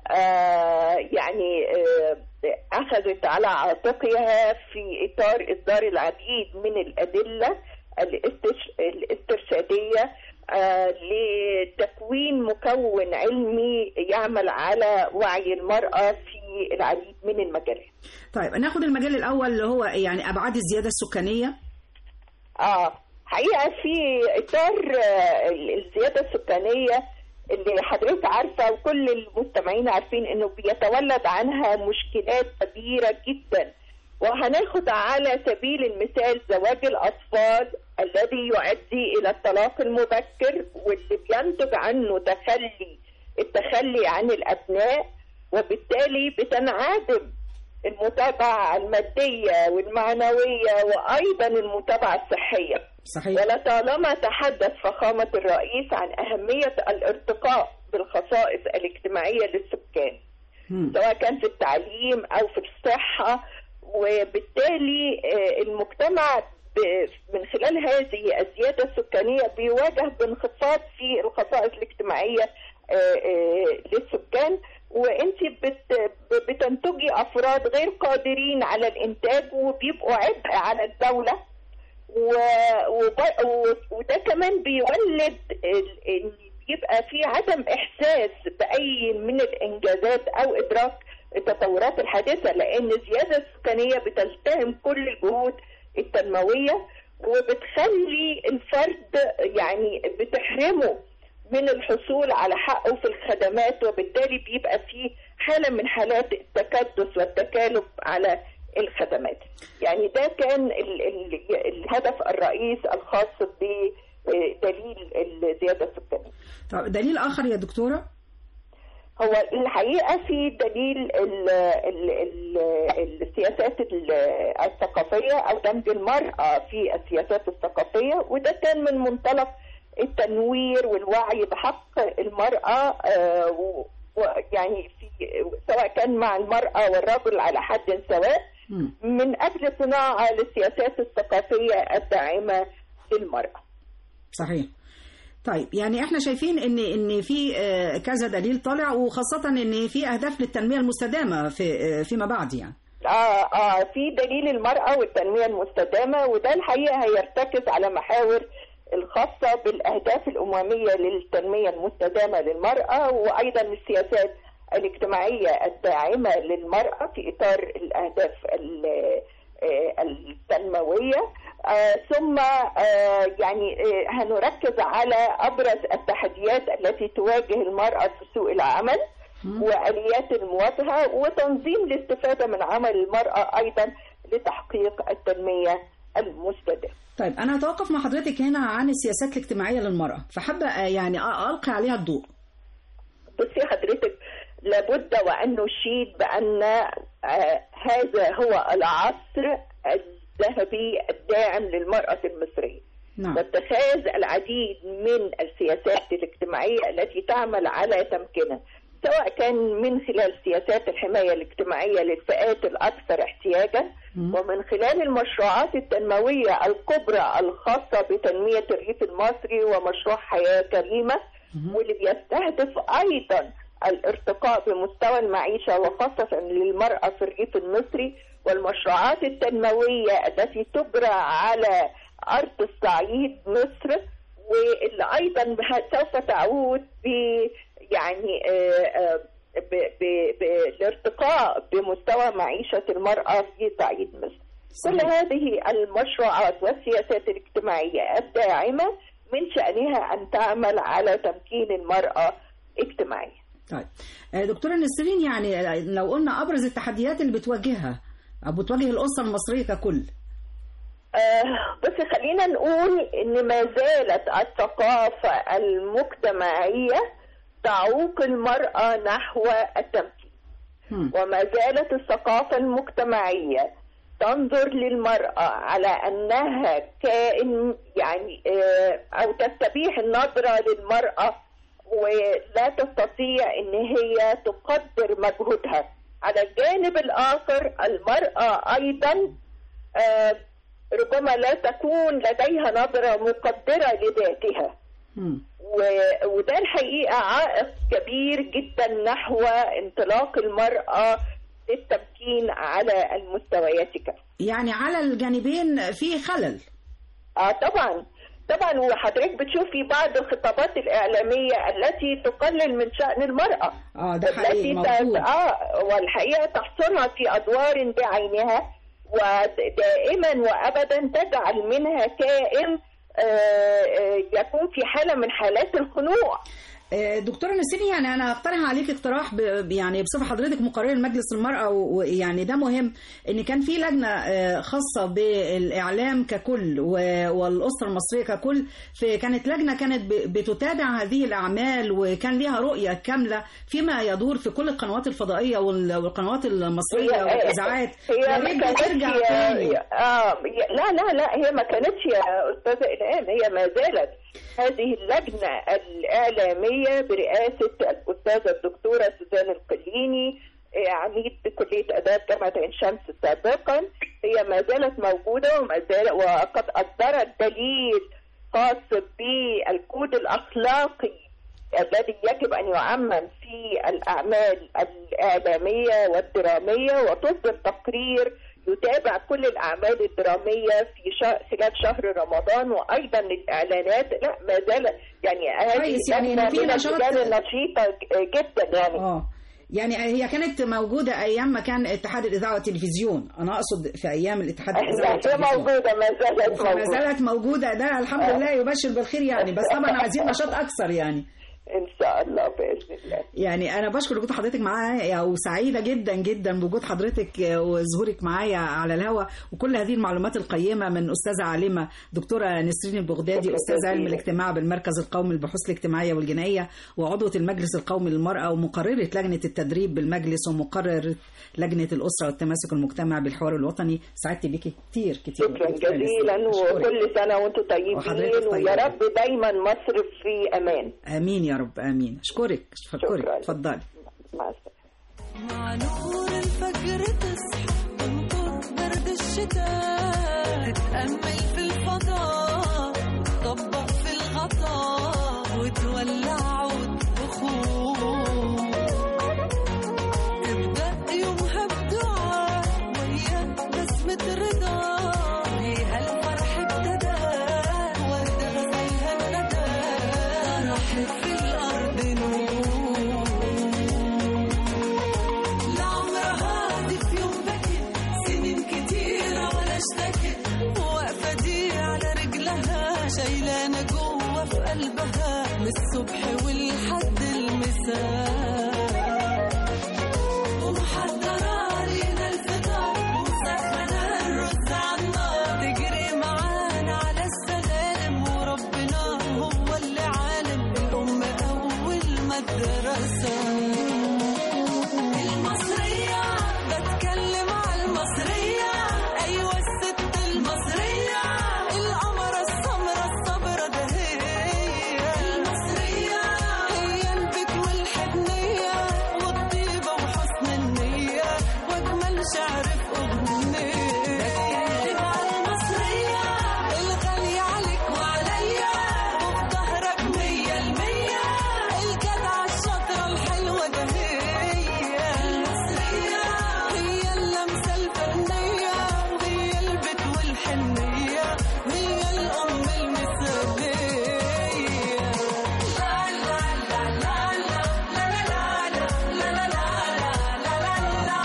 آه يعني آه أخذت على عاتقها في إطار إصدار العديد من الأدلة الاستش... الاسترشادية آه لتكوين مكون علمي يعمل على وعي المرأة في العديد من المجالات طيب ناخد المجال الأول اللي هو يعني أبعاد الزيادة السكانية. اه حقيقه في اطار آه، الزياده السكانيه اللي حضرتك عارفه وكل المستمعين عارفين انه بيتولد عنها مشكلات كبيره جدا وهناخد على سبيل المثال زواج الاطفال الذي يؤدي الى الطلاق المبكر واللي بينتج عنه تخلي التخلي عن الابناء وبالتالي بتنعدم المتابعة المادية والمعنوية وأيضا المتابعة الصحية صحيح. ولطالما تحدث فخامة الرئيس عن أهمية الارتقاء بالخصائص الاجتماعية للسكان مم. سواء كان في التعليم أو في الصحة وبالتالي آه، المجتمع ب- من خلال هذه الزيادة السكانية بيواجه بانخفاض في الخصائص الاجتماعية آه، آه، للسكان وانت بت بتنتجي افراد غير قادرين على الانتاج وبيبقوا عبء على الدوله و... وب... و... وده كمان بيولد ال... ان بيبقى في عدم احساس باي من الانجازات او ادراك التطورات الحادثه لان الزياده السكانيه بتلتهم كل الجهود التنمويه وبتخلي الفرد يعني بتحرمه من الحصول على حقه في الخدمات وبالتالي بيبقى في حالة من حالات التكدس والتكالب على الخدمات يعني ده كان ال ال الهدف الرئيس الخاص بدليل الزيادة السكانية طب دليل آخر يا دكتورة؟ هو الحقيقة في دليل ال ال ال السياسات ال- الثقافية أو دمج المرأة في السياسات الثقافية وده كان من منطلق التنوير والوعي بحق المرأة آه، و- ويعني في سواء كان مع المرأة والرجل على حد سواء مم. من أجل صناعة للسياسات الثقافية الداعمة للمرأة صحيح طيب يعني احنا شايفين ان ان في آه، كذا دليل طالع وخاصه ان في اهداف للتنميه المستدامه في آه، فيما بعد يعني آه آه في دليل المرأة والتنمية المستدامة وده الحقيقة هيرتكز على محاور الخاصة بالأهداف الأممية للتنمية المستدامة للمرأة وأيضا السياسات الاجتماعية الداعمة للمرأة في إطار الأهداف ال- آه، التنموية آه، ثم آه، يعني آه، هنركز على أبرز التحديات التي تواجه المرأة في سوق العمل وآليات المواجهة وتنظيم الاستفادة من عمل المرأة أيضا لتحقيق التنمية المستدامة طيب انا هتوقف مع حضرتك هنا عن السياسات الاجتماعيه للمراه فحابه آه، يعني أ- القي عليها الضوء بصي حضرتك لابد وأن نشيد بأن آه، هذا هو العصر الذهبي الداعم للمرأة المصرية نعم واتخاذ العديد من السياسات الاجتماعية التي تعمل على تمكينها سواء كان من خلال سياسات الحماية الاجتماعية للفئات الأكثر احتياجا ومن خلال المشروعات التنموية الكبرى الخاصة بتنمية الريف المصري ومشروع حياة كريمة واللي بيستهدف أيضا الارتقاء بمستوى المعيشة وخاصة للمرأة في الريف المصري والمشروعات التنموية التي تجرى على أرض الصعيد مصر واللي أيضا بها- سوف تعود ب يعني آه، آه، ب- ب- بالارتقاء بمستوى معيشة المرأة في صعيد مصر كل هذه المشروعات والسياسات الاجتماعية الداعمة من شأنها أن تعمل على تمكين المرأة اجتماعيا طيب آه، دكتوره نسرين يعني لو قلنا ابرز التحديات اللي بتواجهها او بتواجه الاسره المصريه ككل آه، بس خلينا نقول ان ما زالت الثقافة المجتمعية تعوق المرأة نحو التمكين هم. وما زالت الثقافة المجتمعية تنظر للمرأة على أنها كائن يعني آه، أو تستبيح النظرة للمرأة ولا تستطيع أن هي تقدر مجهودها على الجانب الآخر المرأة أيضا آه، ربما لا تكون لديها نظرة مقدرة لذاتها هم. و- وده الحقيقة عائق كبير جدا نحو انطلاق المرأة للتمكين على المستويات كافة يعني على الجانبين في خلل اه طبعا طبعا وحضرتك بتشوفي بعض الخطابات الإعلامية التي تقلل من شأن المرأة اه ده حقيقي التي ت- موجود اه والحقيقة تحصرها في أدوار بعينها ودائما وأبدا تجعل منها كائن آه، آه، يكون في حالة من حالات الخنوع آه، دكتوره نسرين يعني انا هقترح عليك اقتراح ب- يعني بصفه حضرتك مقرره مجلس المراه و- ويعني ده مهم ان كان في لجنه آه، خاصه بالاعلام ككل و- والاسره المصريه ككل فكانت لجنه كانت ب- بتتابع هذه الاعمال وكان ليها رؤيه كامله فيما يدور في كل القنوات الفضائيه وال- والقنوات المصريه والاذاعات هي يا ما ريت كانتش ترجع تاني اه لا لا لا هي ما كانتش يا استاذه الهام هي ما زالت هذه اللجنه الاعلاميه برئاسه الاستاذه الدكتوره سوزان القليني آه، عميد كليه اداب جامعه عين شمس سابقا هي ما زالت موجوده وما زالت وقد اصدرت دليل خاص بالكود الاخلاقي الذي يجب أن يعمم في الأعمال الإعلامية والدرامية وتصدر تقرير يتابع كل الأعمال الدرامية في شهر خلال شهر رمضان وأيضا الإعلانات لا ما زال يعني هذه كويس، يعني لجنة إن في من نشاط- اللجان النشيطة جدا يعني اه يعني هي كانت موجودة أيام ما كان اتحاد الإذاعة والتلفزيون أنا أقصد في أيام الاتحاد الإذاعة هي والتلفزيون موجودة ما زالت ما موجودة زالت موجودة ده الحمد لله يبشر بالخير يعني بس طبعا عايزين نشاط أكثر يعني إن شاء الله بإذن الله يعني أنا بشكر وجود حضرتك معايا وسعيدة جدا جدا بوجود حضرتك وظهورك معايا على الهواء وكل هذه المعلومات القيمة من أستاذة عالمة دكتورة نسرين البغدادي شكرا أستاذ علم جزيلا. الاجتماع بالمركز القومي للبحوث الاجتماعية والجنائية وعضوة المجلس القومي للمرأة ومقررة لجنة التدريب بالمجلس ومقررة لجنة الأسرة والتماسك المجتمع بالحوار الوطني سعدت بيكي كتير كتير شكرا دكتورة جزيلا نسرين. أشكرك. وكل سنة وأنتم طيبين وحضرتك طيبة. ويا رب دايما مصر في أمان آمين يا رب آمين أشكرك أشكرك شكراً. اتفضلي مع السلامة مع نور الفجر تصحى تنطر برد الشتاء تتأمل في الفضاء طبق في الغطاء وتولع عود بخور ابدأ يومها بدعاء ويا بسمة رضا بيها الفرح ابتدى وردة واحد في الأرض نور لا عمرها هادي في يوم بكت سنين كتيرة ولا اشتكت واقفة دي على رجلها شايلانة جوه في قلبها من الصبح والحد المساء ومحضرة لينا الفطار ومسخنة الرز على النار تجري معانا على السلالم وربنا هو اللي عالم الأم أول مدرسة المصرية بتكلم على المصرية أيوة الست المصرية القمرة السمرة الصبرة ده هي المصرية هي البيت والحنية والطيبة وحسن النية وأجمل شعر في أغنية بتكلم على المصرية الغالية عليك وعليا وفي ظهرك مية المية الجدعة الشاطرة الحلوة ده هي المصرية هي اللمسة الفنية وهي البيت والحنية وهي الأم المثالية لا لا لا لا لا لا لا لا لا لا لا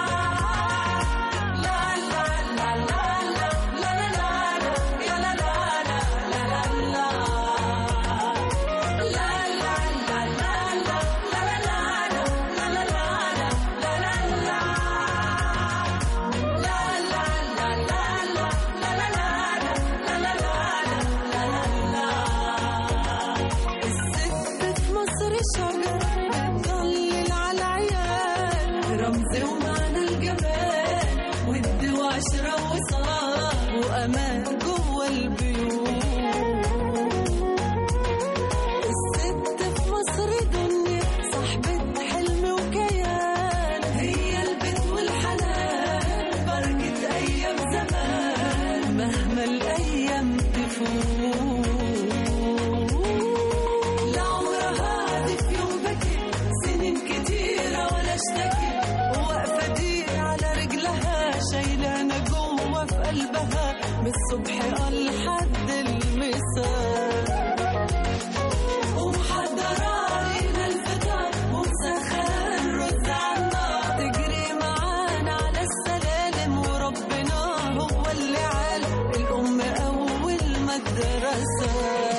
الست في مصر شجرة بتضلل على العيال رمز ومعنى الجمال ود وعشرة وصلاة وأمان جوه البيوت الست في مصر دنيا صاحبة حلم وكيان هي البيت والحنان بركة أيام زمان مهما الأيام تفوت لا عمرها هادي في يوم بكت سنين كتيرة ولا اشتكت واقفة دي على رجلها شايلانة جوه في قلبها من الصبح لحد المساء ومحضرة لينا الفطار ومسخنة الرز على النار تجري معانا على السلالم وربنا هو اللي عالم الأم أول مدرسة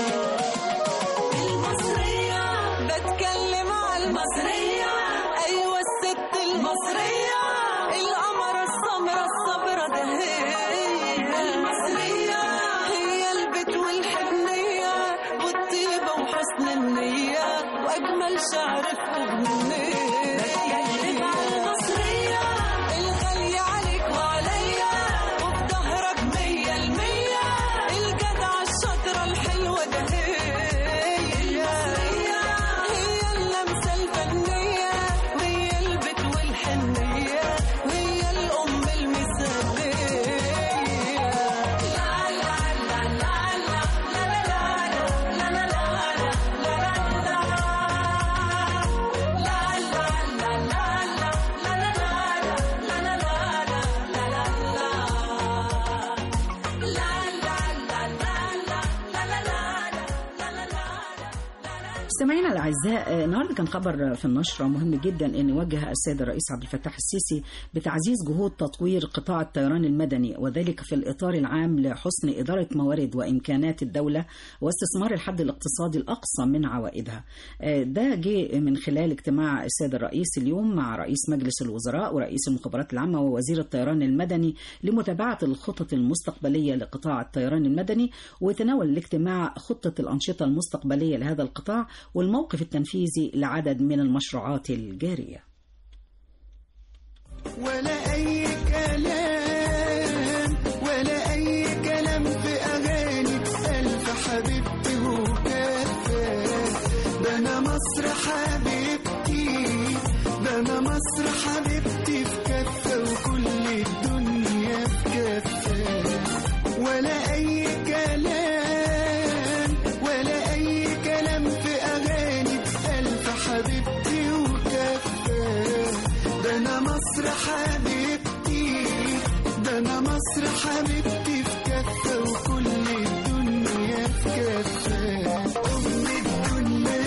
المصرية بتكلم على المصرية أيوة الست المصرية القمرة السمرة الصبرة ده هي المصرية هي البيت والحنية والطيبة وحسن النية وأجمل شعر في أغنية بتكلم على المصرية الغالية عليك وعليا وفي ظهرك مية المية الجدعة الشاطرة الحلوة ده هي المصرية هي اللمسة الفنية وهي البيت والحنية وهي الأم المثالية لا لا لا لا لا لا لا لا لا لا مستمعينا الاعزاء آه، النهارده كان خبر في النشره مهم جدا ان وجه السيد الرئيس عبد الفتاح السيسي بتعزيز جهود تطوير قطاع الطيران المدني وذلك في الاطار العام لحسن اداره موارد وامكانات الدوله واستثمار الحد الاقتصادي الاقصى من عوائدها. آه، ده جه من خلال اجتماع السيد الرئيس اليوم مع رئيس مجلس الوزراء ورئيس المخابرات العامه ووزير الطيران المدني لمتابعه الخطط المستقبليه لقطاع الطيران المدني وتناول الاجتماع خطه الانشطه المستقبليه لهذا القطاع والموقف التنفيذي لعدد من المشروعات الجاريه. ولا أي كلام ولا أي كلام في أغاني ألف حبيبتي وكفى ده أنا مصر حبيبتي ده أنا مصر حبيبتي في كفة وكل الدنيا في كفة ولا أي كلام ولا أي كلام في أغاني ألف حبيبتي وكفى ده أنا مصر حبيبتي ده أنا مصر حبيبتي في كفة وكل الدنيا في كفة أم الدنيا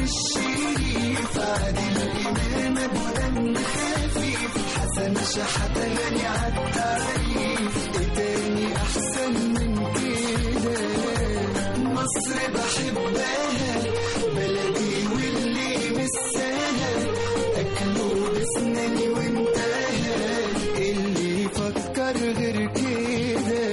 الشريف عادل إمام أبو دم خفيف حسن شحاتة غني عالتعريف إيه تاني أحسن من كده مصر بحبها بلدي واللي مساها أكله بسناني وانتهى اللي يفكر غير كده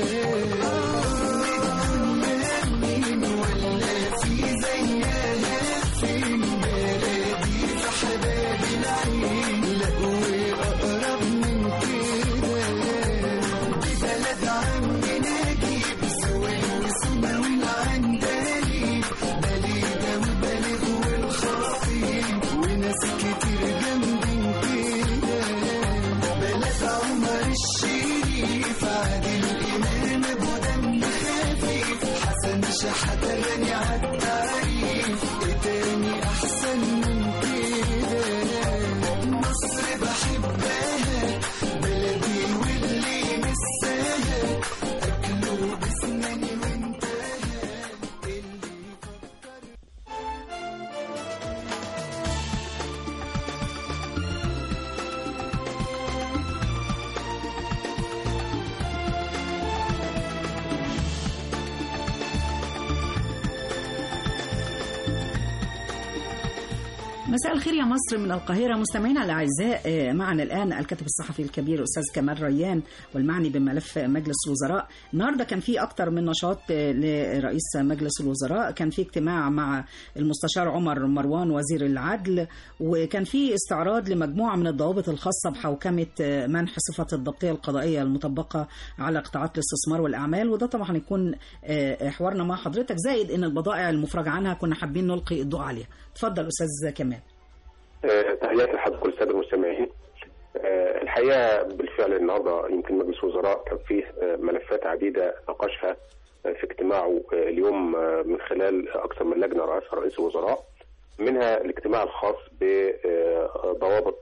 مين ولا في زيها فين بلدي في حباب العين لا وأقرب من كده دي بلد عمي نجيب سويل وسما والعندليب بليدة وبلد والخطيب وناس كتير جنبين كده بلد عمر الشريف عادل إمام أبو دم خفيف حسن شحاتة غني عالتعريف إيه تاني أحسن من كده مصر بحبها بلدي واللي مساها أكله بسناني وانتهى اللي يفكر مساء الخير يا مصر من القاهرة مستمعينا الأعزاء آه، معنا الآن الكاتب الصحفي الكبير أستاذ كمال ريان والمعني بملف مجلس الوزراء النهاردة كان في أكتر من نشاط آه، لرئيس مجلس الوزراء كان في اجتماع مع المستشار عمر مروان وزير العدل وكان في استعراض لمجموعة من الضوابط الخاصة بحوكمة آه، منح صفة الضبطية القضائية المطبقة على قطاعات الاستثمار والأعمال وده طبعا هيكون آه، حوارنا مع حضرتك زائد إن البضائع المفرج عنها كنا حابين نلقي الضوء عليها اتفضل أستاذ كمال آه، تحياتي لحضرتك الساده المستمعين آه، الحقيقه بالفعل النهارده يمكن مجلس الوزراء كان فيه آه، ملفات عديده ناقشها آه، في اجتماعه آه، اليوم آه، من خلال اكثر من لجنه رئاسها رئيس الوزراء منها الاجتماع الخاص بضوابط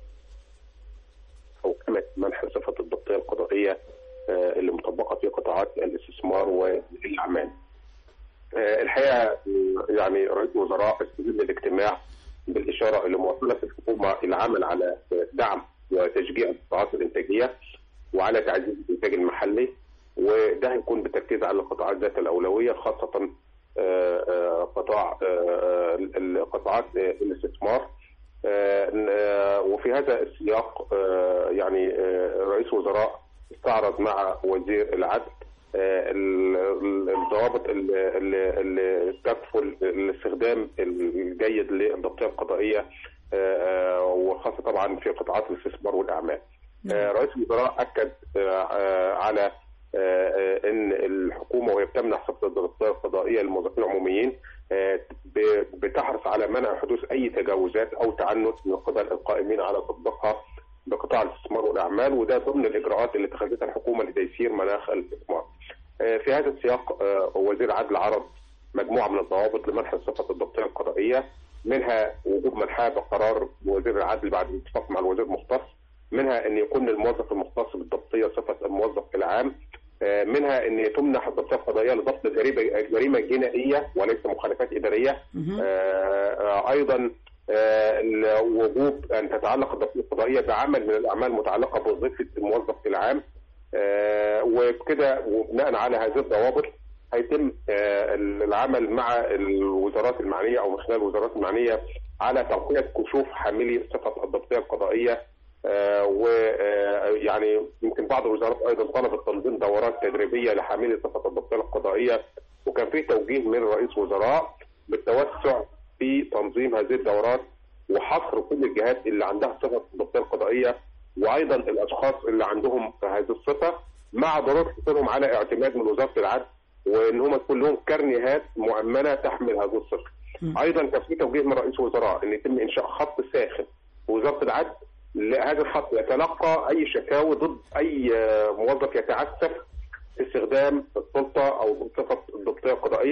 حوكمه منح صفه الضبطيه القضائيه آه، اللي مطبقه في قطاعات الاستثمار والاعمال. آه، الحقيقه آه، يعني رئيس الوزراء استجاب الاجتماع بالاشاره الى مواصله الحكومه العمل على دعم وتشجيع القطاعات الانتاجيه وعلى تعزيز الانتاج المحلي وده هيكون بالتركيز على القطاعات ذات الاولويه خاصه آه، آه، قطاع آه، ال- قطاعات آه، الاستثمار آه، آه، وفي هذا السياق آه، يعني آه، رئيس الوزراء استعرض مع وزير العدل آه، ال- ال- الضوابط اللي- اللي اللي تكفل الاستخدام الجيد للضبطيه القضائيه آه، آه، وخاصه طبعا في قطاعات الاستثمار والاعمال. آه، رئيس الوزراء اكد آه، آه، على آه، آه، ان الحكومه وهي بتمنح صفه الضبطيه القضائيه للموظفين العموميين آه، ب- بتحرص على منع حدوث اي تجاوزات او تعنت من قبل القائمين على تطبيقها بقطاع الاستثمار والاعمال وده ضمن الاجراءات اللي اتخذتها الحكومه لتيسير مناخ الاستثمار. آه، في هذا السياق آه، وزير العدل عرض مجموعه من الضوابط لمنح صفه الضبطيه القضائيه منها وجوب منحها بقرار وزير العدل بعد الاتفاق مع الوزير المختص منها ان يكون الموظف المختص بالضبطيه صفه الموظف العام آه، منها ان تمنح الضبطيه القضائيه لضبط جريمه جريمه جنائيه وليس مخالفات اداريه آه، آه، ايضا آه، ال- وجوب ان تتعلق الضبطيه القضائيه بعمل من الاعمال المتعلقه بوظيفه الموظف العام آه، وبكده وبناء على هذه الضوابط هيتم آه، العمل مع الوزارات المعنيه او من خلال الوزارات المعنيه على توقيع كشوف حاملي صفه الضبطيه القضائيه ويعني يمكن بعض الوزارات ايضا طلبت تنظيم دورات تدريبيه لحاملي صفه الضبطيه القضائيه وكان في توجيه من رئيس وزراء بالتوسع في تنظيم هذه الدورات وحصر كل الجهات اللي عندها صفه الضبطيه القضائيه وايضا الاشخاص اللي عندهم هذه الصفه مع ضروره حصولهم على اعتماد من وزاره العدل وان هم يكون لهم كرنيهات مؤمنه تحمل هذه الصفه. ايضا كان في توجيه من رئيس الوزراء ان يتم انشاء خط ساخن في وزاره العدل لهذا الخط يتلقى اي شكاوي ضد اي آه، موظف يتعسف في استخدام السلطه او صفه الضبطيه القضائيه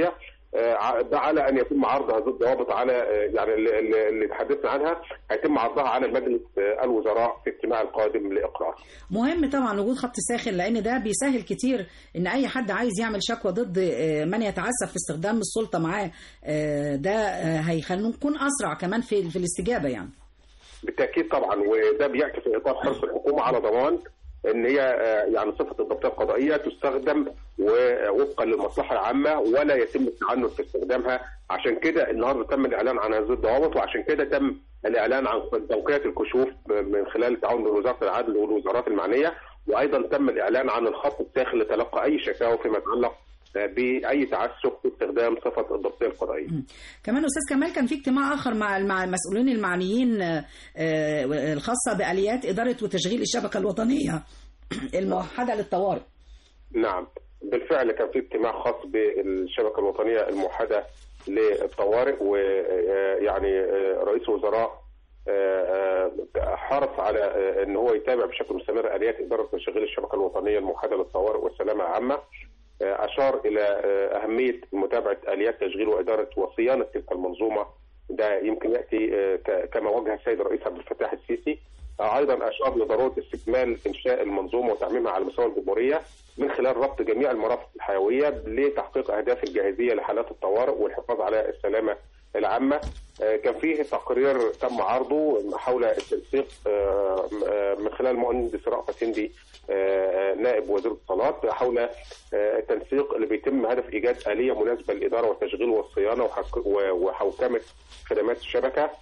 آه، ع- ده على ان يتم عرض هذه الضوابط على آه، يعني اللي- اللي اللي تحدثنا عنها هيتم عرضها على مجلس آه، الوزراء في الاجتماع القادم لاقرار. مهم طبعا وجود خط ساخن لان ده بيسهل كتير ان اي حد عايز يعمل شكوى ضد آه، من يتعسف في استخدام السلطه معاه آه، ده آه، هيخلينا نكون اسرع كمان في في الاستجابه يعني بالتاكيد طبعا وده بيعكس اطار حرص الحكومه على ضمان ان هي آه، يعني صفه الضبطيه القضائيه تستخدم ووفقا للمصلحه العامه ولا يتم التعنت في استخدامها عشان كده النهارده تم الاعلان عن هذه الضوابط وعشان كده تم الاعلان عن توقيع الكشوف من خلال التعاون بين وزاره العدل والوزارات المعنيه وايضا تم الاعلان عن الخط الداخل لتلقى اي شكاوى فيما يتعلق آه، باي تعسف في استخدام صفه الضبطيه القضائيه. كمان استاذ كمال كان في اجتماع اخر مع مع المسؤولين المعنيين آه، آه، الخاصه باليات اداره وتشغيل الشبكه الوطنيه الموحده للطوارئ نعم بالفعل كان في اجتماع خاص بالشبكه الوطنيه الموحده للطوارئ ويعني رئيس الوزراء آه، آه، حرص على آه، ان هو يتابع بشكل مستمر اليات اداره تشغيل الشبكه الوطنيه الموحده للطوارئ والسلامه العامه آه، اشار الى آه، اهميه متابعه اليات تشغيل واداره وصيانه تلك المنظومه ده يمكن ياتي آه، ك- كما وجه السيد الرئيس عبد الفتاح السيسي آه، ايضا اشار لضروره استكمال انشاء المنظومه وتعميمها على مستوى الجمهوريه من خلال ربط جميع المرافق الحيويه لتحقيق اهداف الجاهزيه لحالات الطوارئ والحفاظ على السلامه العامه آه، كان فيه تقرير تم عرضه حول التنسيق آه، آه، من خلال المهندس رأفت هندي آه، نائب وزير الاتصالات حول آه، التنسيق اللي بيتم هدف ايجاد اليه مناسبه للاداره والتشغيل والصيانه وحك- و- وحوكمه خدمات الشبكه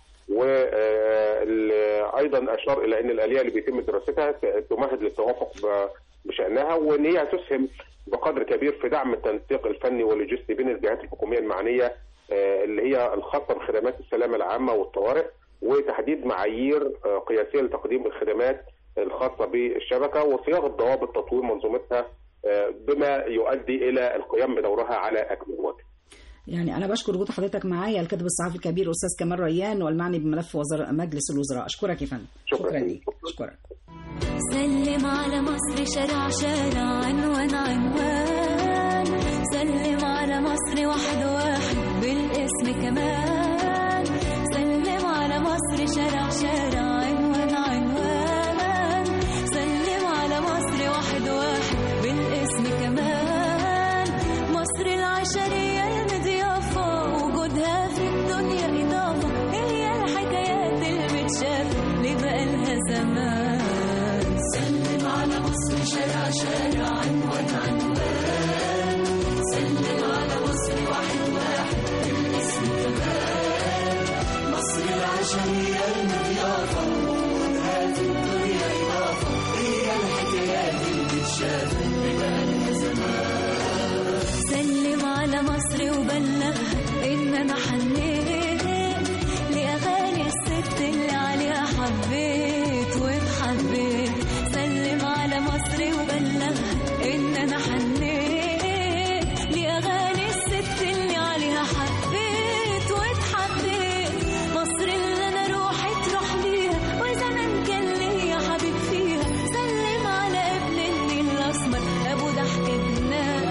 وايضا اشار الى ان الاليه اللي بيتم دراستها ت- تمهد للتوافق ب- بشانها وان هي تسهم بقدر كبير في دعم التنسيق الفني واللوجستي بين الجهات الحكوميه المعنيه آه، اللي هي الخاصه بخدمات السلامه العامه والطوارئ وتحديد معايير آه، قياسيه لتقديم الخدمات الخاصه بالشبكه وصياغه ضوابط تطوير منظومتها آه، بما يؤدي الى القيام بدورها على اكمل وجه. يعني انا بشكر وجود حضرتك معايا الكاتب الصحفي الكبير استاذ كمال ريان والمعني بملف وزاره مجلس الوزراء اشكرك يا فندم شكرا. ليك اشكرك سلم على مصر شارع شارع عنوان عنوان سلم على مصر واحد واحد بالاسم كمان سلم على مصر شارع شارع عنوان عنوان سلم على مصر واحد واحد بالاسم كمان مصر العشرية المضيافة وجودها في الدنيا إضافة هي الحكايات المتشافة اللي بقالها زمان سلم على مصر شارع شارع عنوان عنوان سلم على مصر واحد واحد بالاسم كمان مصر العشرية المضيافة وجودها في الدنيا إضافة هي الحكايات المتشافة اللي بقالها زمان سلم على مصر وبلغها ان انا حنيت لاغاني الست اللي عليها حبيت واتحبيت سلم على مصر وبلغها ان انا حنيت لاغاني الست اللي عليها حبيت واتحبيت مصر اللي انا روحي تروح بيها وزمان كان ليا حبيب فيها سلم على ابن النيل الاسمر ابو ضحك ابنها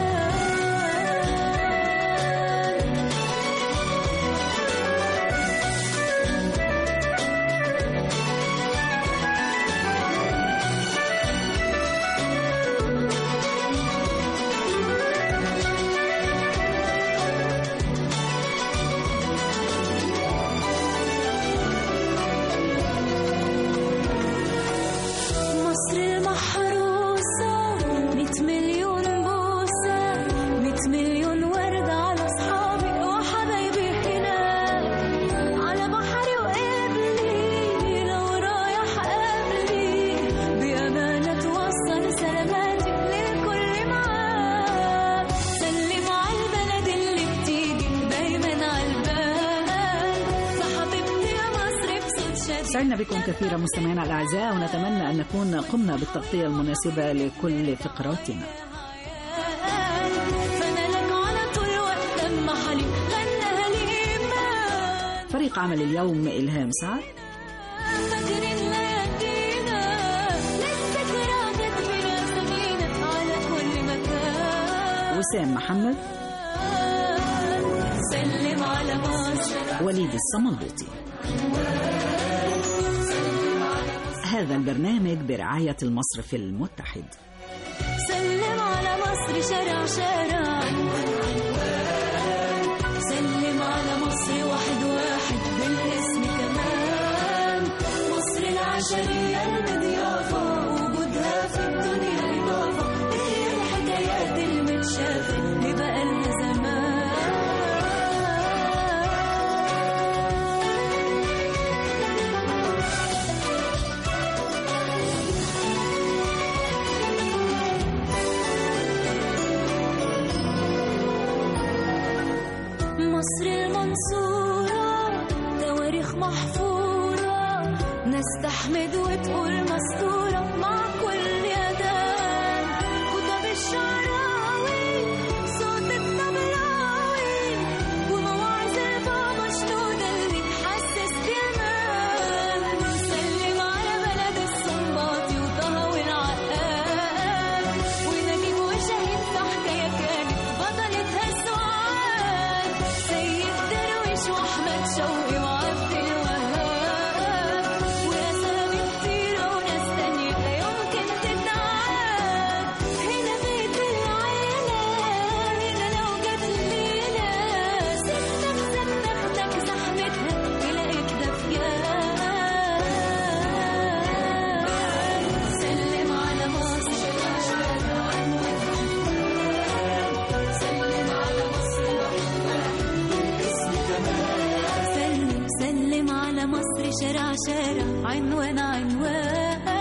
مصر المحروسة ميت مليون بوسة ميت مليون وردة على أصحابي وحبايبي هناك على بحري وقبلي لو رايح قبلي بأمانة توصل سلاماتي للكل معاك سلم على البلد اللي بتيجي دايما على البال فحبيبتي يا مصر بصوت شديد سعدنا بكم كثيرا مستمعينا الاعزاء ونتمنى ان نكون قمنا بالتغطيه المناسبه لكل فقراتنا فانا لك على طول وقت لما حليم غنى لي فريق عمل اليوم الهام سعد فاكرين ليالينا للذكرى جت بلا سكينة على كل مكان وسام محمد سلم على مصر وليد الصملوطي هذا البرنامج برعاية المصرف المتحد سلم على مصر شارع شارع سلم على مصر واحد واحد بالاسم كمان مصر العشرية المضيافة وجودها في الدنيا إضافة هي الحكايات المتشافة اللي بقالها زمان مصر المنصورة تواريخ محفورة ناس تحمد وتقول مستورة مع كل يدان خطب الشعراوي صوت الطبلاوي ومواعظ البابا شنودة اللي تحسس بأمان سلم على بلد الصنباطي وطه والعقاد ونجيب وشهيد في حكاية كانت بطلتها السعاد سيد درويش واحمد شوقي وعبد الوهاب واسامي كتيرة وناس تانية لا يمكن تتعاد هنا بيت العيلة هنا لو جت الليلة سكتك سكتك زحمتها تلاقيك دافيان سلم على مصر سلم على مصر سلم سلم على مصر شارع شارع عنوان عنوان